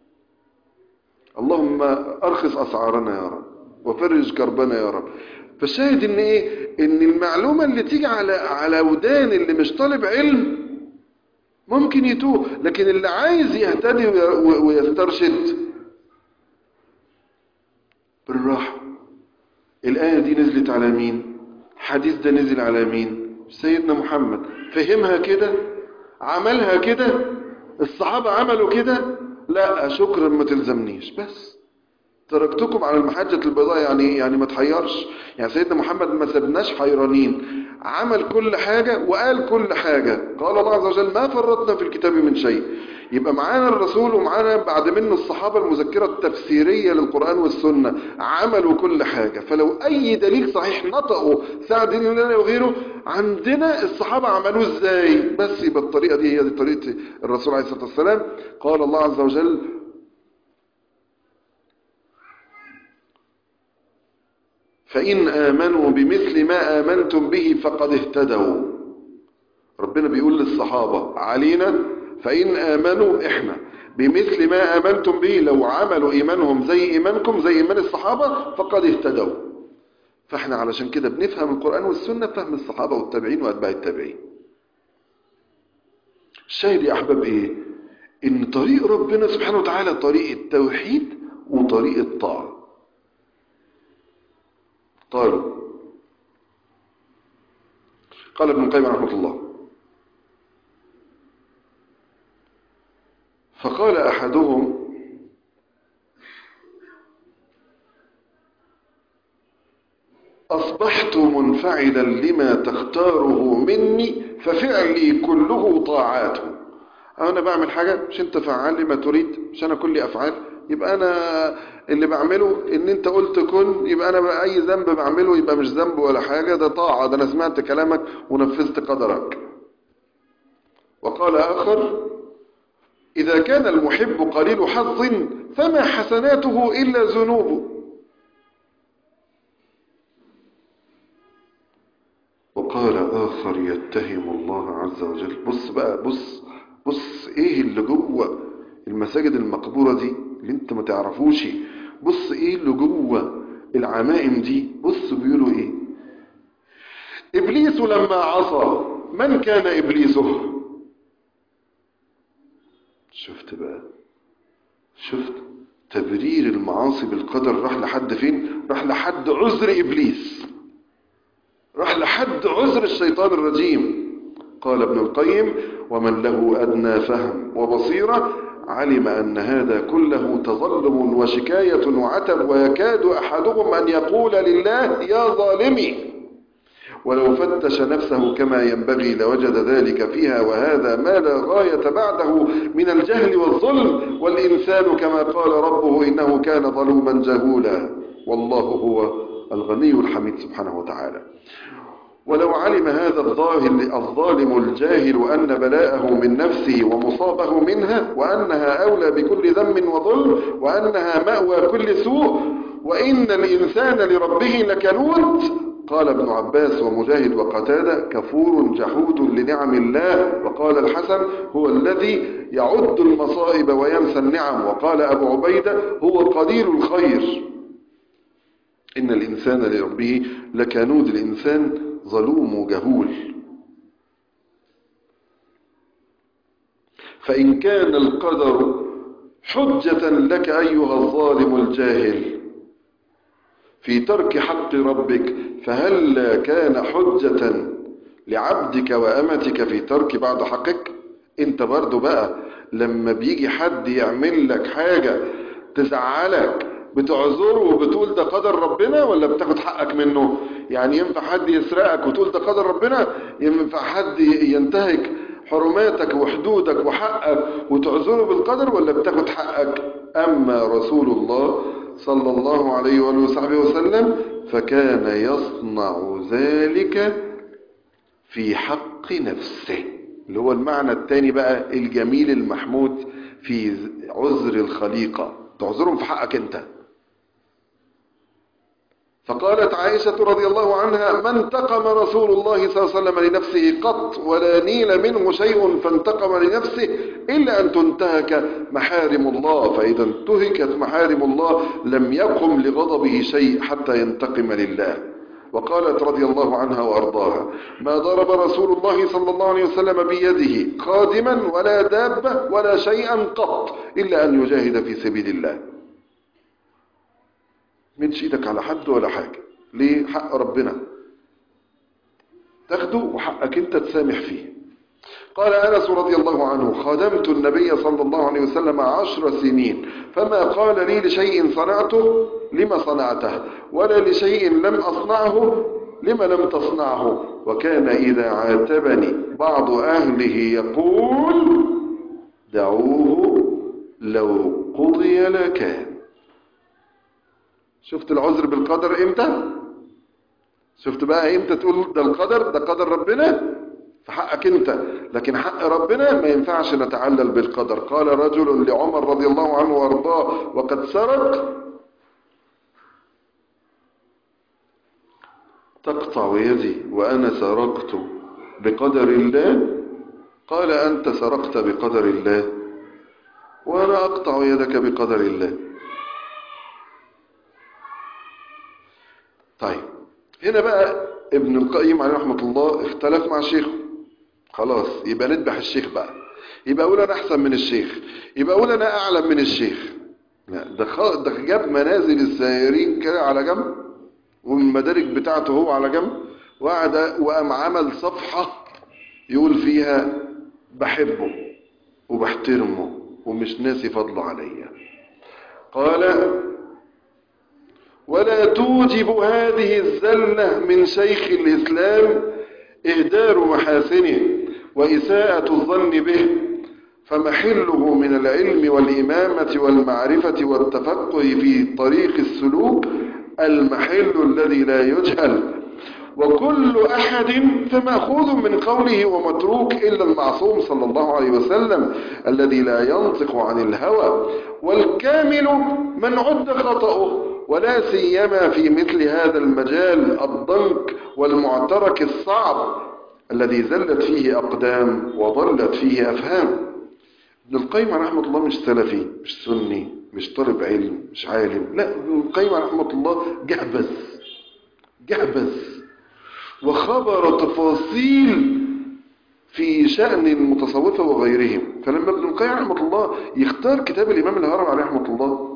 اللهم ارخص اسعارنا يا رب وفرج كربنا يا رب فالشاهد ان ايه ان المعلومة اللي تيجي على على ودان اللي مش طالب علم ممكن يتوه لكن اللي عايز يهتدي ويسترشد بالراحة الآية دي نزلت على مين حديث ده نزل على مين سيدنا محمد فهمها كده عملها كده الصحابة عملوا كده لا شكرا ما تلزمنيش بس تركتكم على المحجة البيضاء يعني يعني ما تحيرش يعني سيدنا محمد ما سبناش حيرانين عمل كل حاجة وقال كل حاجة قال الله عز وجل ما فرطنا في الكتاب من شيء يبقى معانا الرسول ومعانا بعد منه الصحابة المذكرة التفسيرية للقرآن والسنة عملوا كل حاجة فلو أي دليل صحيح نطقوا سعد بن الله وغيره عندنا الصحابة عملوه ازاي بس يبقى الطريقة دي هي دي طريقة الرسول عليه الصلاة والسلام قال الله عز وجل فإن آمنوا بمثل ما آمنتم به فقد اهتدوا ربنا بيقول للصحابة علينا فإن آمنوا إحنا بمثل ما آمنتم به لو عملوا إيمانهم زي إيمانكم زي إيمان الصحابة فقد اهتدوا فإحنا علشان كده بنفهم القرآن والسنة فهم الصحابة والتابعين وأتباع التابعين الشاهد يا أحباب إيه إن طريق ربنا سبحانه وتعالى طريق التوحيد وطريق الطاعة قالوا قال ابن القيم رحمه الله فقال أحدهم أصبحت منفعلا لما تختاره مني ففعلي كله طاعات أنا بعمل حاجة مش أنت فعال لما تريد مش أنا كلي أفعال يبقى أنا اللي بعمله ان انت قلت كن يبقى انا بقى اي ذنب بعمله يبقى مش ذنب ولا حاجة ده طاعة ده انا سمعت كلامك ونفذت قدرك وقال اخر اذا كان المحب قليل حظ فما حسناته الا ذنوبه وقال آخر يتهم الله عز وجل بص بقى بص بص ايه اللي جوه المساجد المقبورة دي اللي انت ما تعرفوش بص ايه اللي جوه العمائم دي بص بيقولوا ايه ابليس لما عصى من كان ابليسه شفت بقى شفت تبرير المعاصي بالقدر راح لحد فين راح لحد عذر ابليس راح لحد عذر الشيطان الرجيم قال ابن القيم ومن له أدنى فهم وبصيرة علم أن هذا كله تظلم وشكاية وعتب ويكاد أحدهم أن يقول لله يا ظالمي ولو فتش نفسه كما ينبغي لوجد ذلك فيها وهذا ما لا غاية بعده من الجهل والظلم والإنسان كما قال ربه إنه كان ظلوما جهولا والله هو الغني الحميد سبحانه وتعالى ولو علم هذا الظاهر الظالم الجاهل أن بلاءه من نفسه ومصابه منها وأنها أولى بكل ذم وظلم وأنها مأوى كل سوء وإن الإنسان لربه لكنود قال ابن عباس ومجاهد وقتادة كفور جحود لنعم الله وقال الحسن هو الذي يعد المصائب وينسى النعم وقال أبو عبيدة هو قليل الخير إن الإنسان لربه لكنود الإنسان ظلوم جهول فإن كان القدر حجة لك أيها الظالم الجاهل في ترك حق ربك فهل كان حجة لعبدك وأمتك في ترك بعض حقك انت برضو بقى لما بيجي حد يعمل لك حاجة تزعلك بتعذره وبتقول ده قدر ربنا ولا بتاخد حقك منه يعني ينفع حد يسرقك وتقول ده قدر ربنا ينفع حد ينتهك حرماتك وحدودك وحقك وتعذره بالقدر ولا بتاخد حقك أما رسول الله صلى الله عليه وآله وصحبه وسلم فكان يصنع ذلك في حق نفسه اللي هو المعنى الثاني بقى الجميل المحمود في عذر الخليقة تعذرهم في حقك انت فقالت عائشة رضي الله عنها ما انتقم رسول الله صلى الله عليه وسلم لنفسه قط ولا نيل منه شيء فانتقم لنفسه إلا أن تنتهك محارم الله فإذا انتهكت محارم الله لم يقم لغضبه شيء حتى ينتقم لله وقالت رضي الله عنها وأرضاها ما ضرب رسول الله صلى الله عليه وسلم بيده خادما ولا دابة ولا شيئا قط إلا أن يجاهد في سبيل الله مدش ايدك على حد ولا حاجة ليه حق ربنا تاخده وحقك انت تسامح فيه قال أنس رضي الله عنه خدمت النبي صلى الله عليه وسلم عشر سنين فما قال لي لشيء صنعته لما صنعته ولا لشيء لم أصنعه لما لم تصنعه وكان إذا عاتبني بعض أهله يقول دعوه لو قضي لكان شفت العذر بالقدر امتى شفت بقى امتى تقول ده القدر ده قدر ربنا في حقك انت لكن حق ربنا ما ينفعش نتعلل بالقدر قال رجل لعمر رضي الله عنه وارضاه وقد سرق تقطع يدي وانا سرقت بقدر الله قال انت سرقت بقدر الله وانا اقطع يدك بقدر الله طيب هنا بقى ابن القيم عليه رحمة الله اختلف مع شيخه خلاص يبقى نذبح الشيخ بقى يبقى اقول انا احسن من الشيخ يبقى اقول انا اعلم من الشيخ لا ده خ... ده جاب منازل السائرين كده على جنب والمدارج بتاعته هو على جنب وقعد وقام عمل صفحة يقول فيها بحبه وبحترمه ومش ناسي فضله عليا قال ولا توجب هذه الزلة من شيخ الإسلام إهدار محاسنه وإساءة الظن به فمحله من العلم والإمامة والمعرفة والتفقه في طريق السلوك المحل الذي لا يجهل وكل أحد فمأخوذ من قوله ومتروك إلا المعصوم صلى الله عليه وسلم الذي لا ينطق عن الهوى والكامل من عد خطأه ولا سيما في مثل هذا المجال الضنك والمعترك الصعب الذي زلت فيه أقدام وضلت فيه أفهام ابن القيم رحمة الله مش سلفي مش سني مش طالب علم مش عالم لا ابن القيم رحمة الله جعبذ جعبذ وخبر تفاصيل في شأن المتصوفة وغيرهم فلما ابن القيم رحمة الله يختار كتاب الإمام الهرم عليه رحمة الله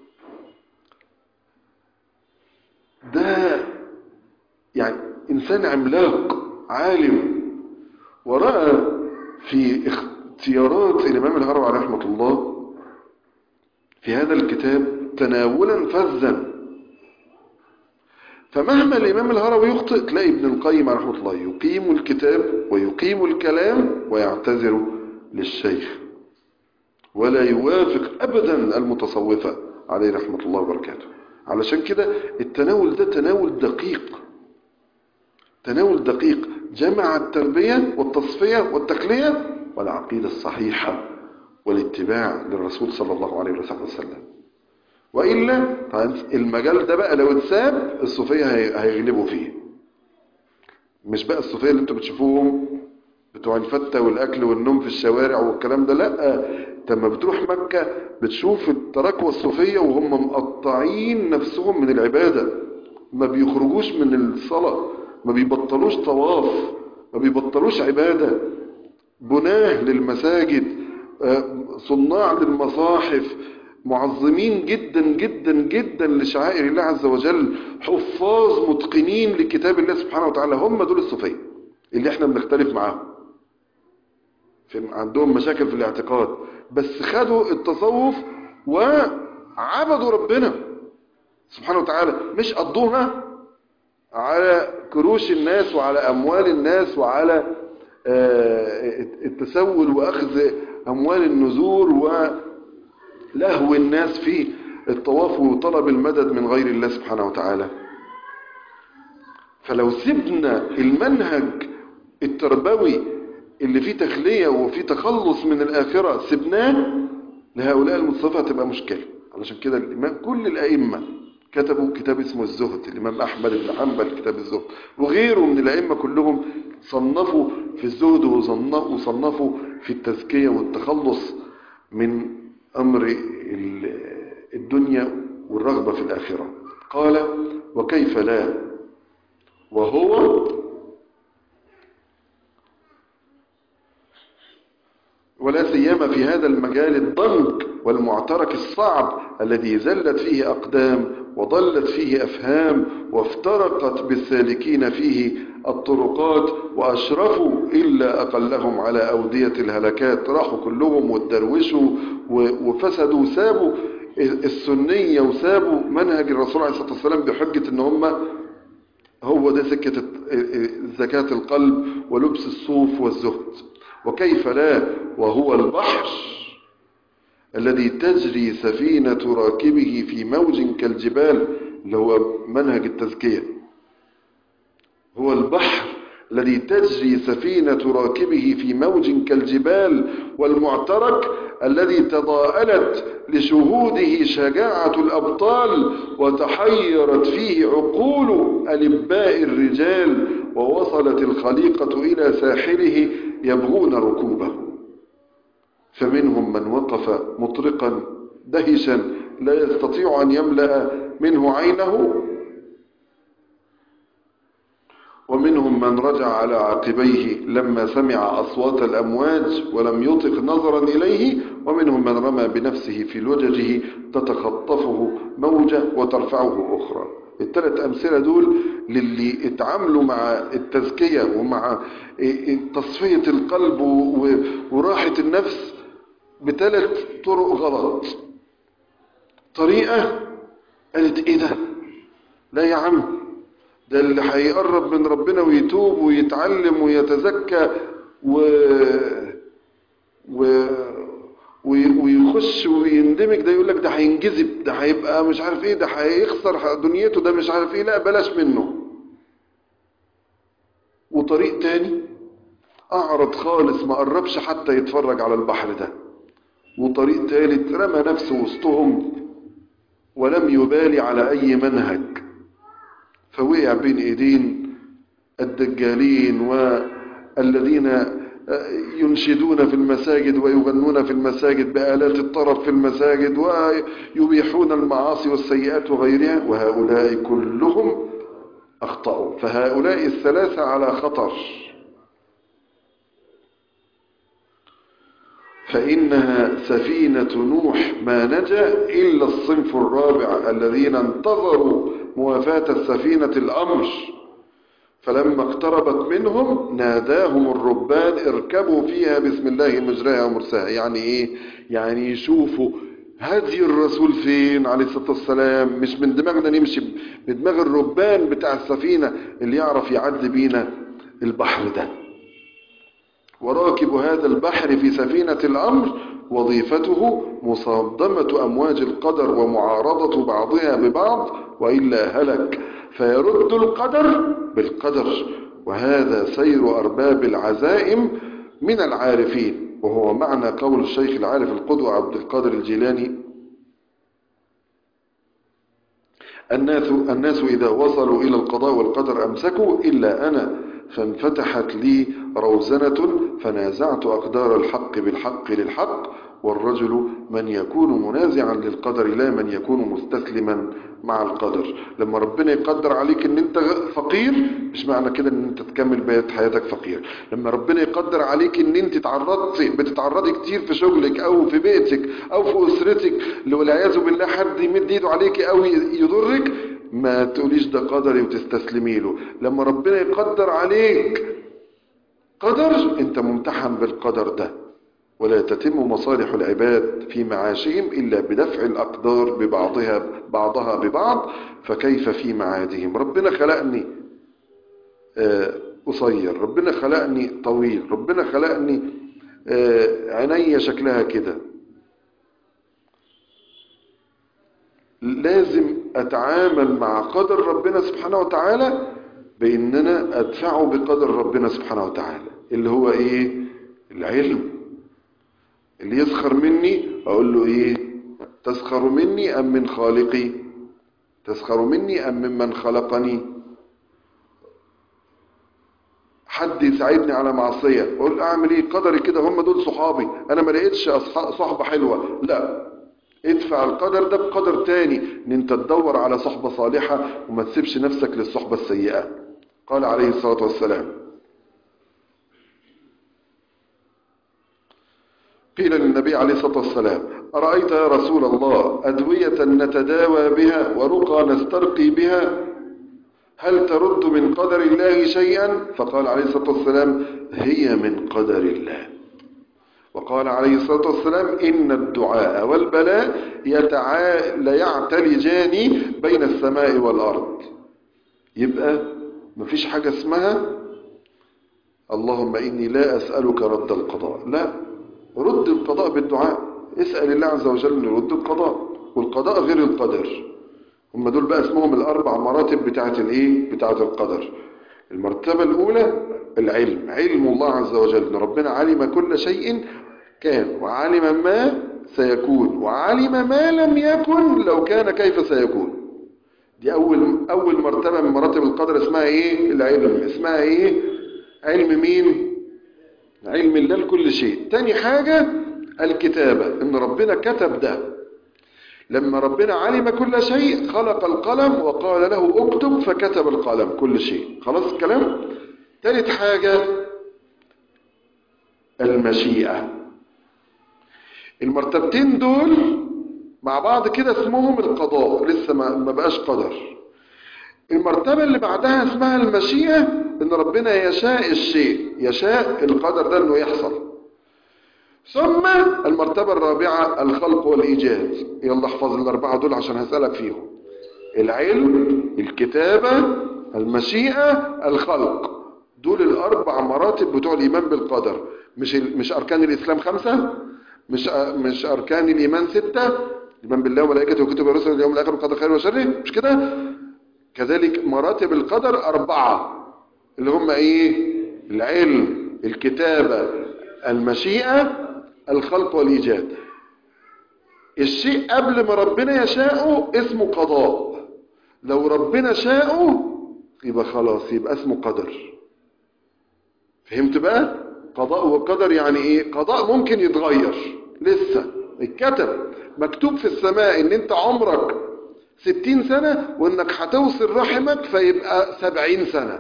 ده يعني إنسان عملاق عالم ورأى في اختيارات الإمام الهرم عليه رحمة الله في هذا الكتاب تناولا فذا فمهما الإمام الهروي يخطئ تلاقي ابن القيم رحمه الله يقيم الكتاب ويقيم الكلام ويعتذر للشيخ ولا يوافق أبدا المتصوفة عليه رحمة الله وبركاته علشان كده التناول ده تناول دقيق تناول دقيق جمع التربية والتصفية والتقلية والعقيدة الصحيحة والاتباع للرسول صلى الله عليه وسلم وإلا المجال ده بقى لو اتساب الصوفية هيغلبوا فيه مش بقى الصوفية اللي انتوا بتشوفوهم بتوع الفتة والأكل والنوم في الشوارع والكلام ده لا لما بتروح مكة بتشوف التراكوة الصوفية وهم مقطعين نفسهم من العبادة ما بيخرجوش من الصلاة ما بيبطلوش طواف ما بيبطلوش عبادة بناه للمساجد صناع للمصاحف معظمين جدا جدا جدا لشعائر الله عز وجل حفاظ متقنين لكتاب الله سبحانه وتعالى هم دول الصوفية اللي احنا بنختلف معاهم عندهم مشاكل في الاعتقاد بس خدوا التصوف وعبدوا ربنا سبحانه وتعالى مش قضوها على كروش الناس وعلى أموال الناس وعلى التسول وأخذ أموال النذور ولهو الناس في الطواف وطلب المدد من غير الله سبحانه وتعالى فلو سبنا المنهج التربوي اللي فيه تخلية وفيه تخلص من الآخرة سبناه لهؤلاء المتصوفة هتبقى مشكلة علشان كده الإمام كل الأئمة كتبوا كتاب اسمه الزهد الإمام أحمد بن حنبل كتاب الزهد وغيره من الأئمة كلهم صنفوا في الزهد وصنفوا في التزكية والتخلص من أمر الدنيا والرغبة في الآخرة قال وكيف لا وهو ولا سيما في هذا المجال الضنك والمعترك الصعب الذي زلت فيه أقدام وضلت فيه أفهام وافترقت بالسالكين فيه الطرقات وأشرفوا إلا أقلهم على أودية الهلكات راحوا كلهم واتدروشوا وفسدوا وسابوا السنية وسابوا منهج الرسول عليه الصلاة والسلام بحجة ان هم هو ده سكة زكاة القلب ولبس الصوف والزهد وكيف لا وهو البحر الذي تجري سفينة راكبه في موج كالجبال اللي هو منهج التزكية هو البحر الذي تجري سفينة راكبه في موج كالجبال والمعترك الذي تضاءلت لشهوده شجاعة الأبطال وتحيرت فيه عقول ألباء الرجال ووصلت الخليقة إلى ساحله يبغون ركوبه فمنهم من وقف مطرقا دهشا لا يستطيع أن يملأ منه عينه ومنهم من رجع على عقبيه لما سمع أصوات الأمواج ولم يطق نظرا إليه ومنهم من رمى بنفسه في لججه تتخطفه موجة وترفعه أخرى الثلاث أمثلة دول للي اتعاملوا مع التزكية ومع تصفية القلب وراحة النفس بثلاث طرق غلط طريقة قالت ايه ده لا يا عم ده اللي هيقرب من ربنا ويتوب ويتعلم ويتزكى و... و... وي- ويخش ويندمج ده يقول لك ده هينجذب ده هيبقى مش عارف ايه ده هيخسر دنيته ده مش عارف ايه لا بلاش منه وطريق تاني اعرض خالص ما قربش حتى يتفرج على البحر ده وطريق تالت رمى نفسه وسطهم ولم يبالي على اي منهج فوقع بين ايدين الدجالين والذين ينشدون في المساجد ويغنون في المساجد بآلات الطرب في المساجد ويبيحون المعاصي والسيئات وغيرها وهؤلاء كلهم أخطأوا فهؤلاء الثلاثة على خطر فإنها سفينة نوح ما نجا إلا الصنف الرابع الذين انتظروا موافاة السفينة الأمر فلما اقتربت منهم ناداهم الربان اركبوا فيها بسم الله مجراها ومرساها يعني ايه يعني يشوفوا هدي الرسول فين عليه الصلاة والسلام مش من دماغنا نمشي بدماغ الربان بتاع السفينة اللي يعرف يعدي بينا البحر ده وراكب هذا البحر في سفينة الأمر وظيفته مصادمة أمواج القدر ومعارضة بعضها ببعض وإلا هلك فيرد القدر بالقدر وهذا سير أرباب العزائم من العارفين وهو معنى قول الشيخ العارف القدوة عبد القادر الجيلاني الناس, الناس إذا وصلوا إلى القضاء والقدر أمسكوا إلا أنا فانفتحت لي روزنة فنازعت أقدار الحق بالحق للحق والرجل من يكون منازعا للقدر لا من يكون مستسلما مع القدر لما ربنا يقدر عليك ان انت فقير مش معنى كده ان انت تكمل بقية حياتك فقير لما ربنا يقدر عليك ان انت تعرضت بتتعرضي كتير في شغلك او في بيتك او في اسرتك والعياذ بالله حد يمد ايده عليك او يضرك ما تقوليش ده قدري وتستسلمي له لما ربنا يقدر عليك قدر انت ممتحن بالقدر ده ولا تتم مصالح العباد في معاشهم إلا بدفع الأقدار ببعضها بعضها ببعض فكيف في معادهم ربنا خلقني قصير ربنا خلقني طويل ربنا خلقني عيني شكلها كده لازم أتعامل مع قدر ربنا سبحانه وتعالى بأننا أدفعه بقدر ربنا سبحانه وتعالى اللي هو إيه العلم اللي يسخر مني أقول له إيه تسخر مني أم من خالقي تسخر مني أم ممن خلقني حد يساعدني على معصية أقول أعمل إيه قدري كده هم دول صحابي أنا ما لقيتش صحبة حلوة لا ادفع القدر ده بقدر تاني ان انت تدور على صحبة صالحة وما تسيبش نفسك للصحبة السيئة قال عليه الصلاة والسلام قيل للنبي عليه الصلاة والسلام أرأيت يا رسول الله أدوية نتداوى بها ورقى نسترقي بها هل ترد من قدر الله شيئا فقال عليه الصلاة والسلام هي من قدر الله وقال عليه الصلاة والسلام إن الدعاء والبلاء يتعا... ليعتلجان بين السماء والأرض يبقى مفيش حاجة اسمها اللهم إني لا أسألك رد القضاء لا رد القضاء بالدعاء اسأل الله عز وجل أن يرد القضاء والقضاء غير القدر هم دول بقى اسمهم الأربع مراتب بتاعة الإيه بتاعة القدر المرتبة الأولى العلم علم الله عز وجل ان ربنا علم كل شيء كان وعلم ما سيكون وعلم ما لم يكن لو كان كيف سيكون دي أول, أول مرتبة من مراتب القدر اسمها إيه العلم اسمها إيه علم مين علم الله لكل شيء تاني حاجة الكتابة ان ربنا كتب ده لما ربنا علم كل شيء خلق القلم وقال له اكتب فكتب القلم كل شيء خلاص الكلام ثالث حاجة المشيئة المرتبتين دول مع بعض كده اسمهم القضاء لسه ما بقاش قدر المرتبة اللي بعدها اسمها المشيئة ان ربنا يشاء الشيء يشاء القدر ده انه يحصل ثم المرتبة الرابعة الخلق والإيجاد يلا احفظ الأربعة دول عشان هسألك فيهم العلم الكتابة المشيئة الخلق دول الأربع مراتب بتوع الإيمان بالقدر مش ال- مش اركان الاسلام خمسة مش مش اركان الايمان ستة الايمان بالله وملائكته وكتبه ورسله واليوم الاخر وقدر خير وشره مش كده كذلك مراتب القدر اربعة اللي هم ايه العلم الكتابة المشيئة الخلق والايجاد الشيء قبل ما ربنا يشاءه اسمه قضاء لو ربنا شاءه يبقى خلاص يبقى اسمه قدر فهمت بقى قضاء وقدر يعني ايه قضاء ممكن يتغير لسه اتكتب مكتوب في السماء ان انت عمرك ستين سنة وانك هتوصل رحمك فيبقى سبعين سنة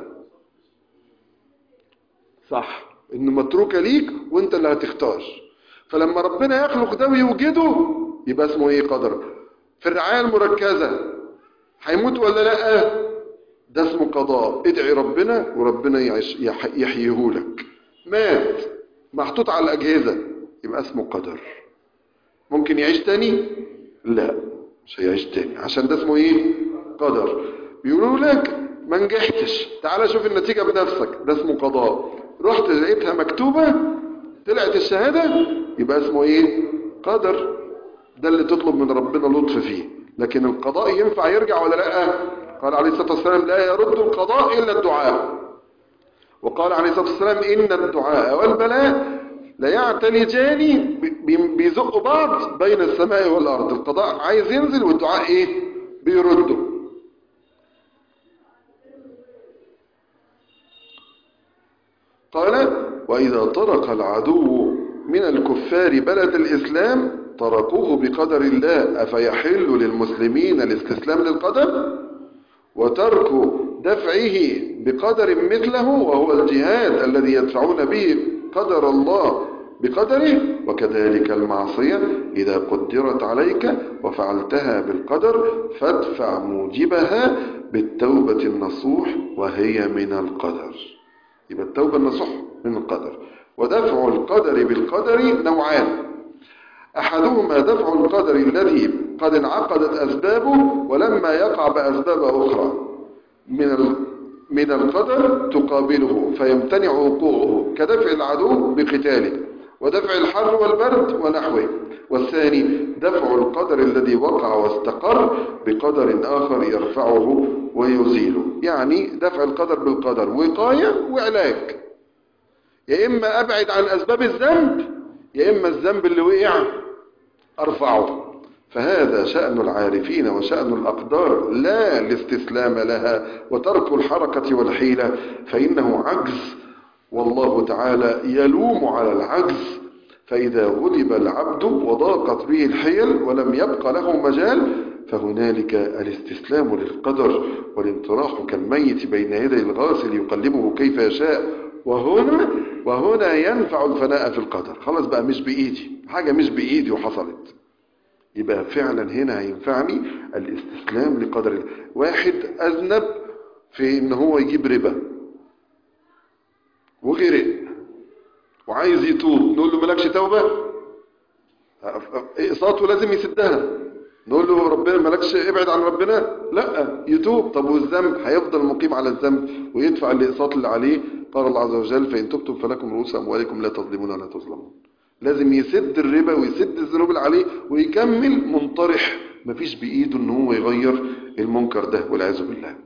صح انه متروكة ليك وانت اللي هتختار فلما ربنا يخلق ده ويوجده يبقى اسمه ايه قدر في الرعاية المركزة هيموت ولا لا ده اسمه قضاء ادعي ربنا وربنا يعيش يح- يحييهولك مات محطوط على الأجهزة يبقى اسمه قدر ممكن يعيش تاني لا مش هيعيش تاني عشان ده اسمه ايه قدر بيقولوا لك ما نجحتش تعال شوف النتيجة بنفسك ده اسمه قضاء رحت لقيتها مكتوبة طلعت الشهادة يبقى اسمه ايه قدر ده اللي تطلب من ربنا لطف فيه لكن القضاء ينفع يرجع ولا لا قال عليه الصلاة والسلام لا يرد القضاء إلا الدعاء وقال عليه الصلاة والسلام إن الدعاء والبلاء لا يعتلجان بي- بيزقوا بعض بين السماء والأرض القضاء عايز ينزل والدعاء إيه بيرده قال وإذا طرق العدو من الكفار بلد الإسلام تركوه بقدر الله أفيحل للمسلمين الاستسلام للقدر وترك دفعه بقدر مثله وهو الجهاد الذي يدفعون به قدر الله بقدره وكذلك المعصية إذا قدرت عليك وفعلتها بالقدر فادفع موجبها بالتوبة النصوح وهي من القدر يبقى التوبة النصوح من القدر ودفع القدر بالقدر نوعان أحدهما دفع القدر الذي قد انعقدت أسبابه ولما يقع بأسباب أخرى من ال- من القدر تقابله فيمتنع وقوعه كدفع العدو بقتاله ودفع الحر والبرد ونحوه والثاني دفع القدر الذي وقع واستقر بقدر آخر يرفعه ويزيله يعني دفع القدر بالقدر وقاية وعلاج يا إما أبعد عن أسباب الذنب يا إما الذنب اللي وقع أرفعه فهذا شأن العارفين وشأن الأقدار لا الاستسلام لها وترك الحركة والحيلة فإنه عجز والله تعالى يلوم على العجز فإذا غلب العبد وضاقت به الحيل ولم يبق له مجال فهنالك الاستسلام للقدر والانطراح كالميت بين يدي الغاسل يقلبه كيف يشاء وهنا وهنا ينفع الفناء في القدر خلاص بقى مش بإيدي حاجة مش بإيدي وحصلت يبقى فعلا هنا هينفعني الاستسلام لقدر الله واحد أذنب في ان هو يجيب ربا وغرق وعايز يتوب نقول له مالكش توبة اقساطه لازم يسدها نقول له ربنا مالكش ابعد عن ربنا لا يتوب طب والذنب هيفضل مقيم على الذنب ويدفع الاقساط اللي عليه قال الله عز وجل فإن تبتم فلكم رؤوس أموالكم لا تظلمون ولا تظلمون لازم يسد الربا ويسد الذنوب اللي عليه ويكمل منطرح مفيش بإيده ان هو يغير المنكر ده والعياذ بالله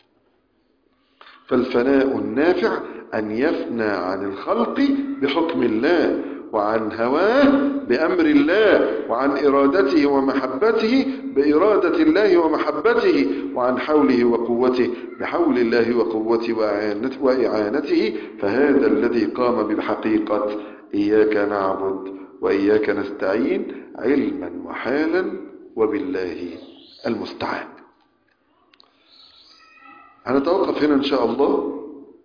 فالفناء النافع أن يفنى عن الخلق بحكم الله وعن هواه بأمر الله وعن إرادته ومحبته بإرادة الله ومحبته وعن حوله وقوته بحول الله وقوته وإعانته, وإعانته فهذا الذي قام بالحقيقة إياك نعبد وإياك نستعين علما وحالا وبالله المستعان هنتوقف هنا إن شاء الله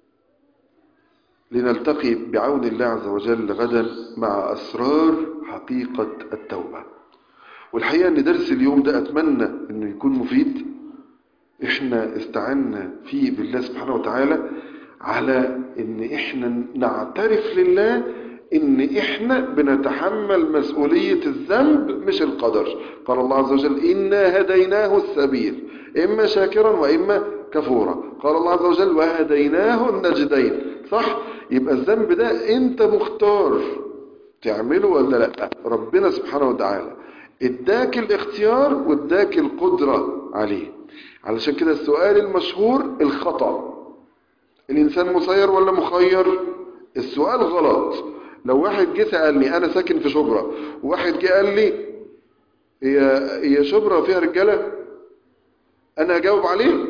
لنلتقي بعون الله عز وجل غدا مع أسرار حقيقة التوبة والحقيقة أن درس اليوم ده أتمنى أنه يكون مفيد إحنا استعنا فيه بالله سبحانه وتعالى على أن إحنا نعترف لله ان احنا بنتحمل مسؤولية الذنب مش القدر قال الله عز وجل إنا هديناه السبيل إما شاكرا وإما كفورا قال الله عز وجل وهديناه النجدين صح يبقى الذنب ده انت مختار تعمله ولا لا ربنا سبحانه وتعالى اداك الاختيار واداك القدرة عليه علشان كده السؤال المشهور الخطأ الإنسان مسير ولا مخير السؤال غلط لو واحد جه سألني أنا ساكن في شبرا وواحد جه قال لي هي هي شبرا فيها رجالة أنا أجاوب عليه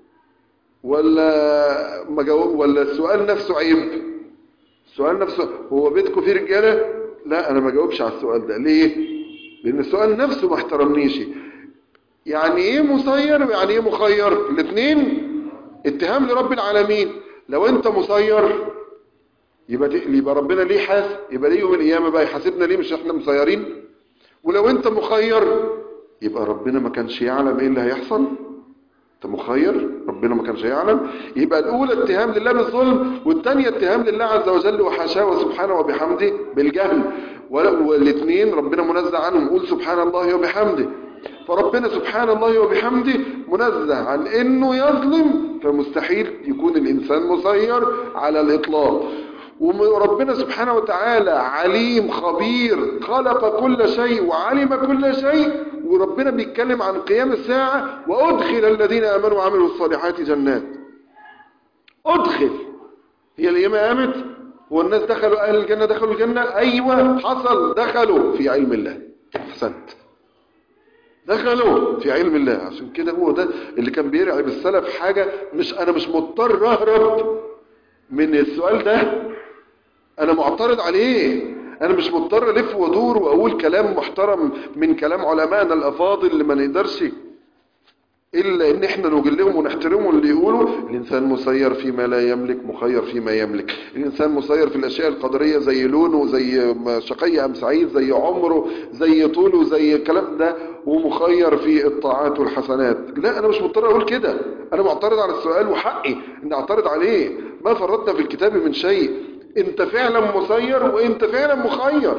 ولا ما جاوب ولا السؤال نفسه عيب السؤال نفسه هو بيتكم فيه رجالة لا أنا ما جاوبش على السؤال ده ليه لأن السؤال نفسه ما احترمنيش يعني ايه مسير ويعني ايه مخير الاثنين اتهام لرب العالمين لو انت مسير يبقى يبقى ربنا ليه حاس يبقى ليه يوم القيامه بقى يحاسبنا ليه مش احنا مسيرين ولو انت مخير يبقى ربنا ما كانش يعلم ايه اللي هيحصل انت مخير ربنا ما كانش يعلم يبقى الاولى اتهام لله بالظلم والثانيه اتهام لله عز وجل وحاشاه وسبحانه وبحمده بالجهل والاثنين ربنا منزه عنهم قول سبحان الله وبحمده فربنا سبحان الله وبحمده منزه عن انه يظلم فمستحيل يكون الانسان مسير على الاطلاق وربنا سبحانه وتعالى عليم خبير خلق كل شيء وعلم كل شيء وربنا بيتكلم عن قيام الساعة وأدخل الذين آمنوا وعملوا الصالحات جنات أدخل هي القيامة قامت هو الناس دخلوا أهل الجنة دخلوا الجنة أيوة حصل دخلوا في علم الله أحسنت دخلوا في علم الله عشان كده هو ده اللي كان بيرعب السلف حاجة مش أنا مش مضطر أهرب من السؤال ده أنا معترض عليه أنا مش مضطر ألف وأدور وأقول كلام محترم من كلام علمائنا الأفاضل اللي ما نقدرش إلا إن إحنا نجلهم ونحترمهم اللي يقولوا الإنسان مسير فيما لا يملك مخير فيما يملك الإنسان مسير في الأشياء القدرية زي لونه زي شقي أم سعيد زي عمره زي طوله زي الكلام ده ومخير في الطاعات والحسنات لا أنا مش مضطر أقول كده أنا معترض على السؤال وحقي إن أعترض عليه ما فرطنا في الكتاب من شيء أنت فعلا مسير وأنت فعلا مخير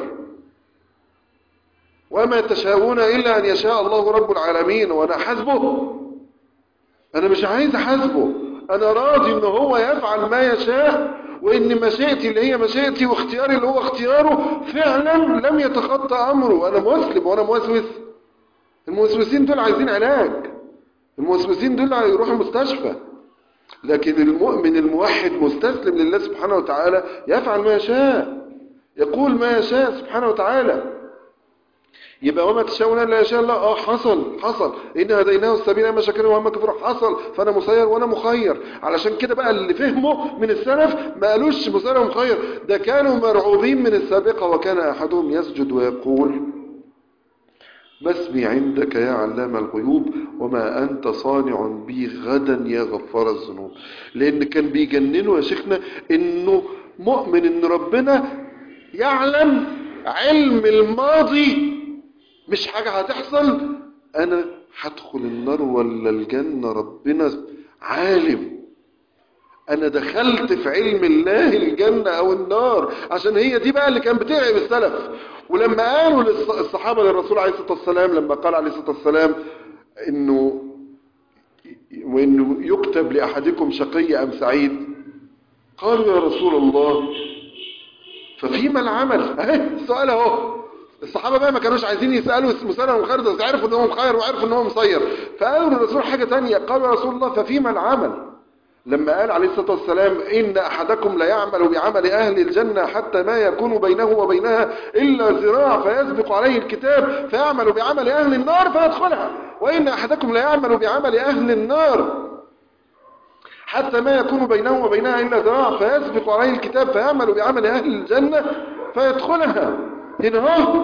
وما تشاءون إلا أن يشاء الله رب العالمين وأنا حسبه أنا مش عايز أحاسبه أنا راضي إن هو يفعل ما يشاء وإن مشيئتي اللي هي مشيئتي واختياري اللي هو اختياره فعلا لم يتخطى أمره أنا مسلم وأنا موسوس الموسوسين دول عايزين علاج الموسوسين دول يروحوا المستشفى لكن المؤمن الموحد مستسلم لله سبحانه وتعالى يفعل ما يشاء يقول ما يشاء سبحانه وتعالى يبقى وما تشاءون الا يشاء الله اه حصل حصل ان هديناه السبيل اما شاكر واما كفر حصل فانا مسير وانا مخير علشان كده بقى اللي فهموا من السلف ما قالوش مسير ومخير ده كانوا مرعوبين من السابقه وكان احدهم يسجد ويقول ما اسمي عندك يا علام الغيوب وما أنت صانع بي غدا يا غفار الذنوب لأن كان بيجننوا يا شيخنا إنه مؤمن إن ربنا يعلم علم الماضي مش حاجة هتحصل أنا هدخل النار ولا الجنة ربنا عالم أنا دخلت في علم الله الجنة أو النار عشان هي دي بقى اللي كان بترعب السلف ولما قالوا للصحابة للرسول عليه الصلاة والسلام لما قال عليه الصلاة والسلام إنه وإنه يكتب لأحدكم شقي أم سعيد قالوا يا رسول الله ففيما العمل اهي السؤال اهو الصحابة بقى ما كانوش عايزين يسألوا مسألة مخير ده عرفوا ان هو مخير وعرفوا ان هو مصير فقالوا للرسول حاجة تانية قالوا يا رسول الله ففيما العمل لما قال عليه الصلاة والسلام إن أحدكم لا يعمل بعمل أهل الجنة حتى ما يكون بينه وبينها إلا ذراع فيسبق عليه الكتاب فيعمل بعمل أهل النار فيدخلها وإن أحدكم لا يعمل بعمل أهل النار حتى ما يكون بينه وبينها إلا ذراع فيسبق عليه الكتاب فيعمل بعمل أهل الجنة فيدخلها هنا هو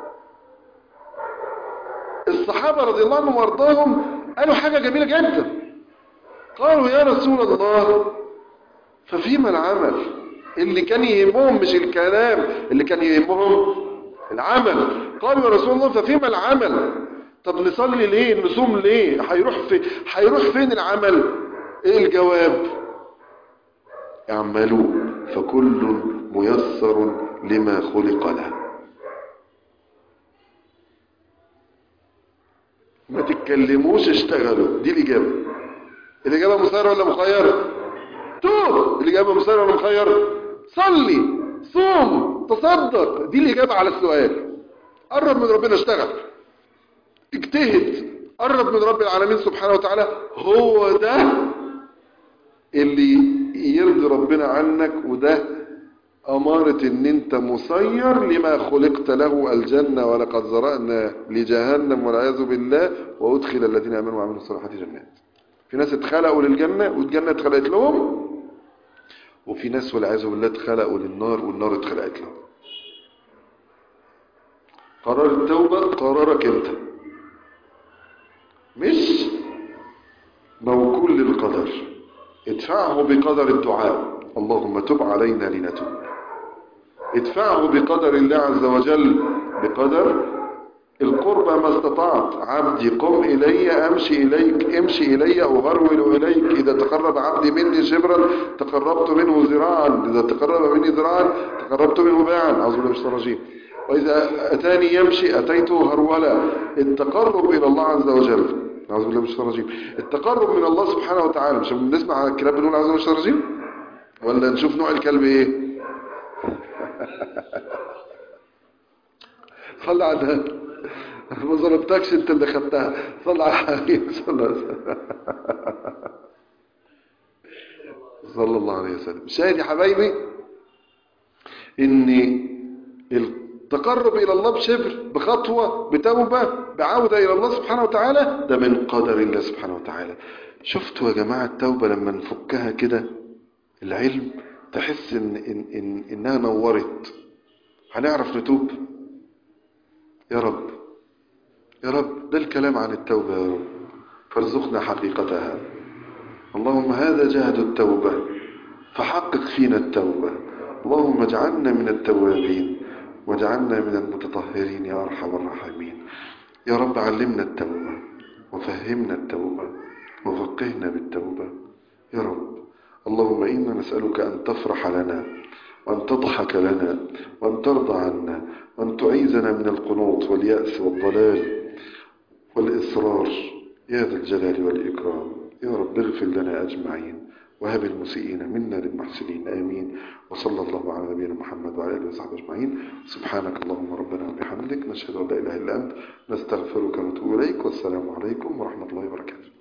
الصحابة رضي الله عنهم وارضاهم قالوا حاجة جميلة جدا قالوا يا رسول الله ففيما العمل اللي كان يهمهم مش الكلام اللي كان يهمهم العمل قالوا يا رسول الله ففيما العمل طب نصلي ليه نصوم ليه هيروح في هيروح فين العمل ايه الجواب اعملوا فكل ميسر لما خلق له ما تتكلموش اشتغلوا دي الاجابه الاجابه مسير ولا مخير توب الاجابه مسير ولا مخير صلي صوم تصدق دي الإجابة على السؤال قرب من ربنا اشتغل اجتهد قرب من رب العالمين سبحانه وتعالى هو ده اللي يرضي ربنا عنك وده أمارة ان انت مسير لما خلقت له الجنة ولقد زرأنا لجهنم والعياذ بالله وأدخل الذين آمنوا وعملوا الصالحات جنات في ناس اتخلقوا للجنة والجنة اتخلقت لهم وفي ناس والعياذ بالله اتخلقوا للنار والنار اتخلقت لهم قرار التوبة قرارك انت مش موكول للقدر ادفعه بقدر الدعاء اللهم تب علينا لنتوب ادفعه بقدر الله عز وجل بقدر القرب ما استطعت عبدي قم إلي أمشي إليك امشي إلي أهرول إليك إذا تقرب عبدي مني شبرا تقربت منه ذراعا إذا تقرب مني ذراعا تقربت منه باعا أعوذ بالله من الشيطان الرجيم وإذا أتاني يمشي أتيته هرولا التقرب إلى الله عز وجل أعوذ بالله من الشيطان الرجيم التقرب من الله سبحانه وتعالى مش بنسمع الكلاب بنقول أعوذ بالله من الشيطان الرجيم ولا نشوف نوع الكلب إيه صلى على ده ما ظلمتكش انت اللي خدتها صلى على الحبيب صلى صلى الله عليه وسلم شاهد يا حبايبي ان التقرب الى الله بشبر بخطوة بتوبة بعودة الى الله سبحانه وتعالى ده من قدر الله سبحانه وتعالى شفتوا يا جماعة التوبة لما نفكها كده العلم تحس إن إن إن إنها نورت هنعرف نتوب يا رب يا رب ده الكلام عن التوبة يا رب فارزقنا حقيقتها اللهم هذا جهد التوبة فحقق فينا التوبة اللهم اجعلنا من التوابين واجعلنا من المتطهرين يا أرحم الراحمين يا رب علمنا التوبة وفهمنا التوبة وفقهنا بالتوبة يا رب اللهم إنا نسألك أن تفرح لنا وأن تضحك لنا وأن ترضى عنا وأن تعيذنا من القنوط واليأس والضلال والإصرار يا ذا الجلال والإكرام يا رب اغفر لنا أجمعين وهب المسيئين منا للمحسنين آمين وصلى الله على نبينا محمد وعلى آله وصحبه أجمعين سبحانك اللهم ربنا وبحمدك نشهد أن لا إله إلا أنت نستغفرك ونتوب إليك والسلام عليكم ورحمة الله وبركاته